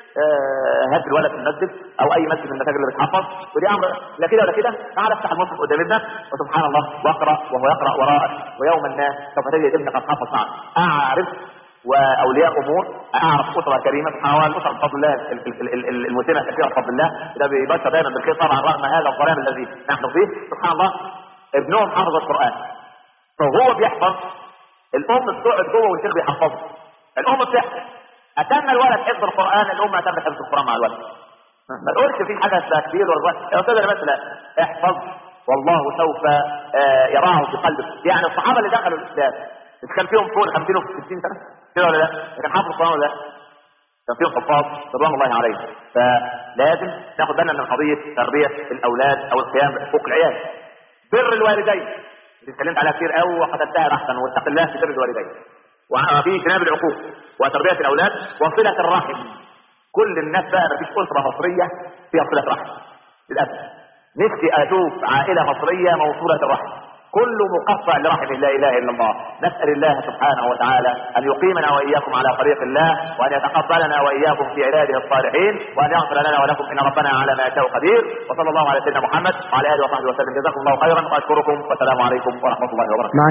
Speaker 2: آه هات الولد في المسجد او اي مسجد من المساجد اللي بتحفظ ودي امر لا كده ولا كده تعال افتح المصحف قدام ابنك وسبحان الله واقرا وهو يقرا وراءك ويوم الناس سوف تجد ابنك قد حفظ معك اعرف واولياء امور اعرف اسره كريمه سبحان الله الاسره بفضل الله المسلمه كثيره بفضل الله ده بيبشر دايما بالخير طبعا رغم هذا الظلام الذي نحن فيه سبحان الله ابنهم حفظ القران فهو بيحفظ الام بتقعد جوه والشيخ بيحفظه الام بتحفظ اتم الولد حفظ القران الام اتم حفظ القران مع الولد ما تقولش في حاجه اسمها كبير ولا يا استاذ انا مثلا احفظ والله سوف يراه في قلبك يعني الصحابه اللي دخلوا الاسلام مش كان فيهم فوق 50 و 60 سنه كده ولا لا؟ كان حافظ القران ولا لا؟ كان فيهم حفاظ رضوان الله عليهم فلازم ناخد بالنا من قضيه تربيه الاولاد او القيام بحقوق العيال بر الوالدين اتكلمت عليها كتير قوي وقتلتها بحثا واتق الله في سر الوالدين وفي جناب العقوق وتربيه الاولاد وصله الرحم كل الناس بقى مفيش اسره مصريه فيها صله رحم للاسف نفسي اشوف عائله مصريه موصوله الرحم كل مقطع لرحم لا اله الا الله نسال الله سبحانه وتعالى ان يقيمنا واياكم على طريق الله وان يتقبلنا واياكم في عباده الصالحين وان يغفر لنا ولكم ان ربنا على ما يشاء قدير وصلى الله على سيدنا محمد وعلى اله وصحبه وسلم جزاكم الله خيرا واشكركم والسلام عليكم ورحمه الله وبركاته
Speaker 3: مع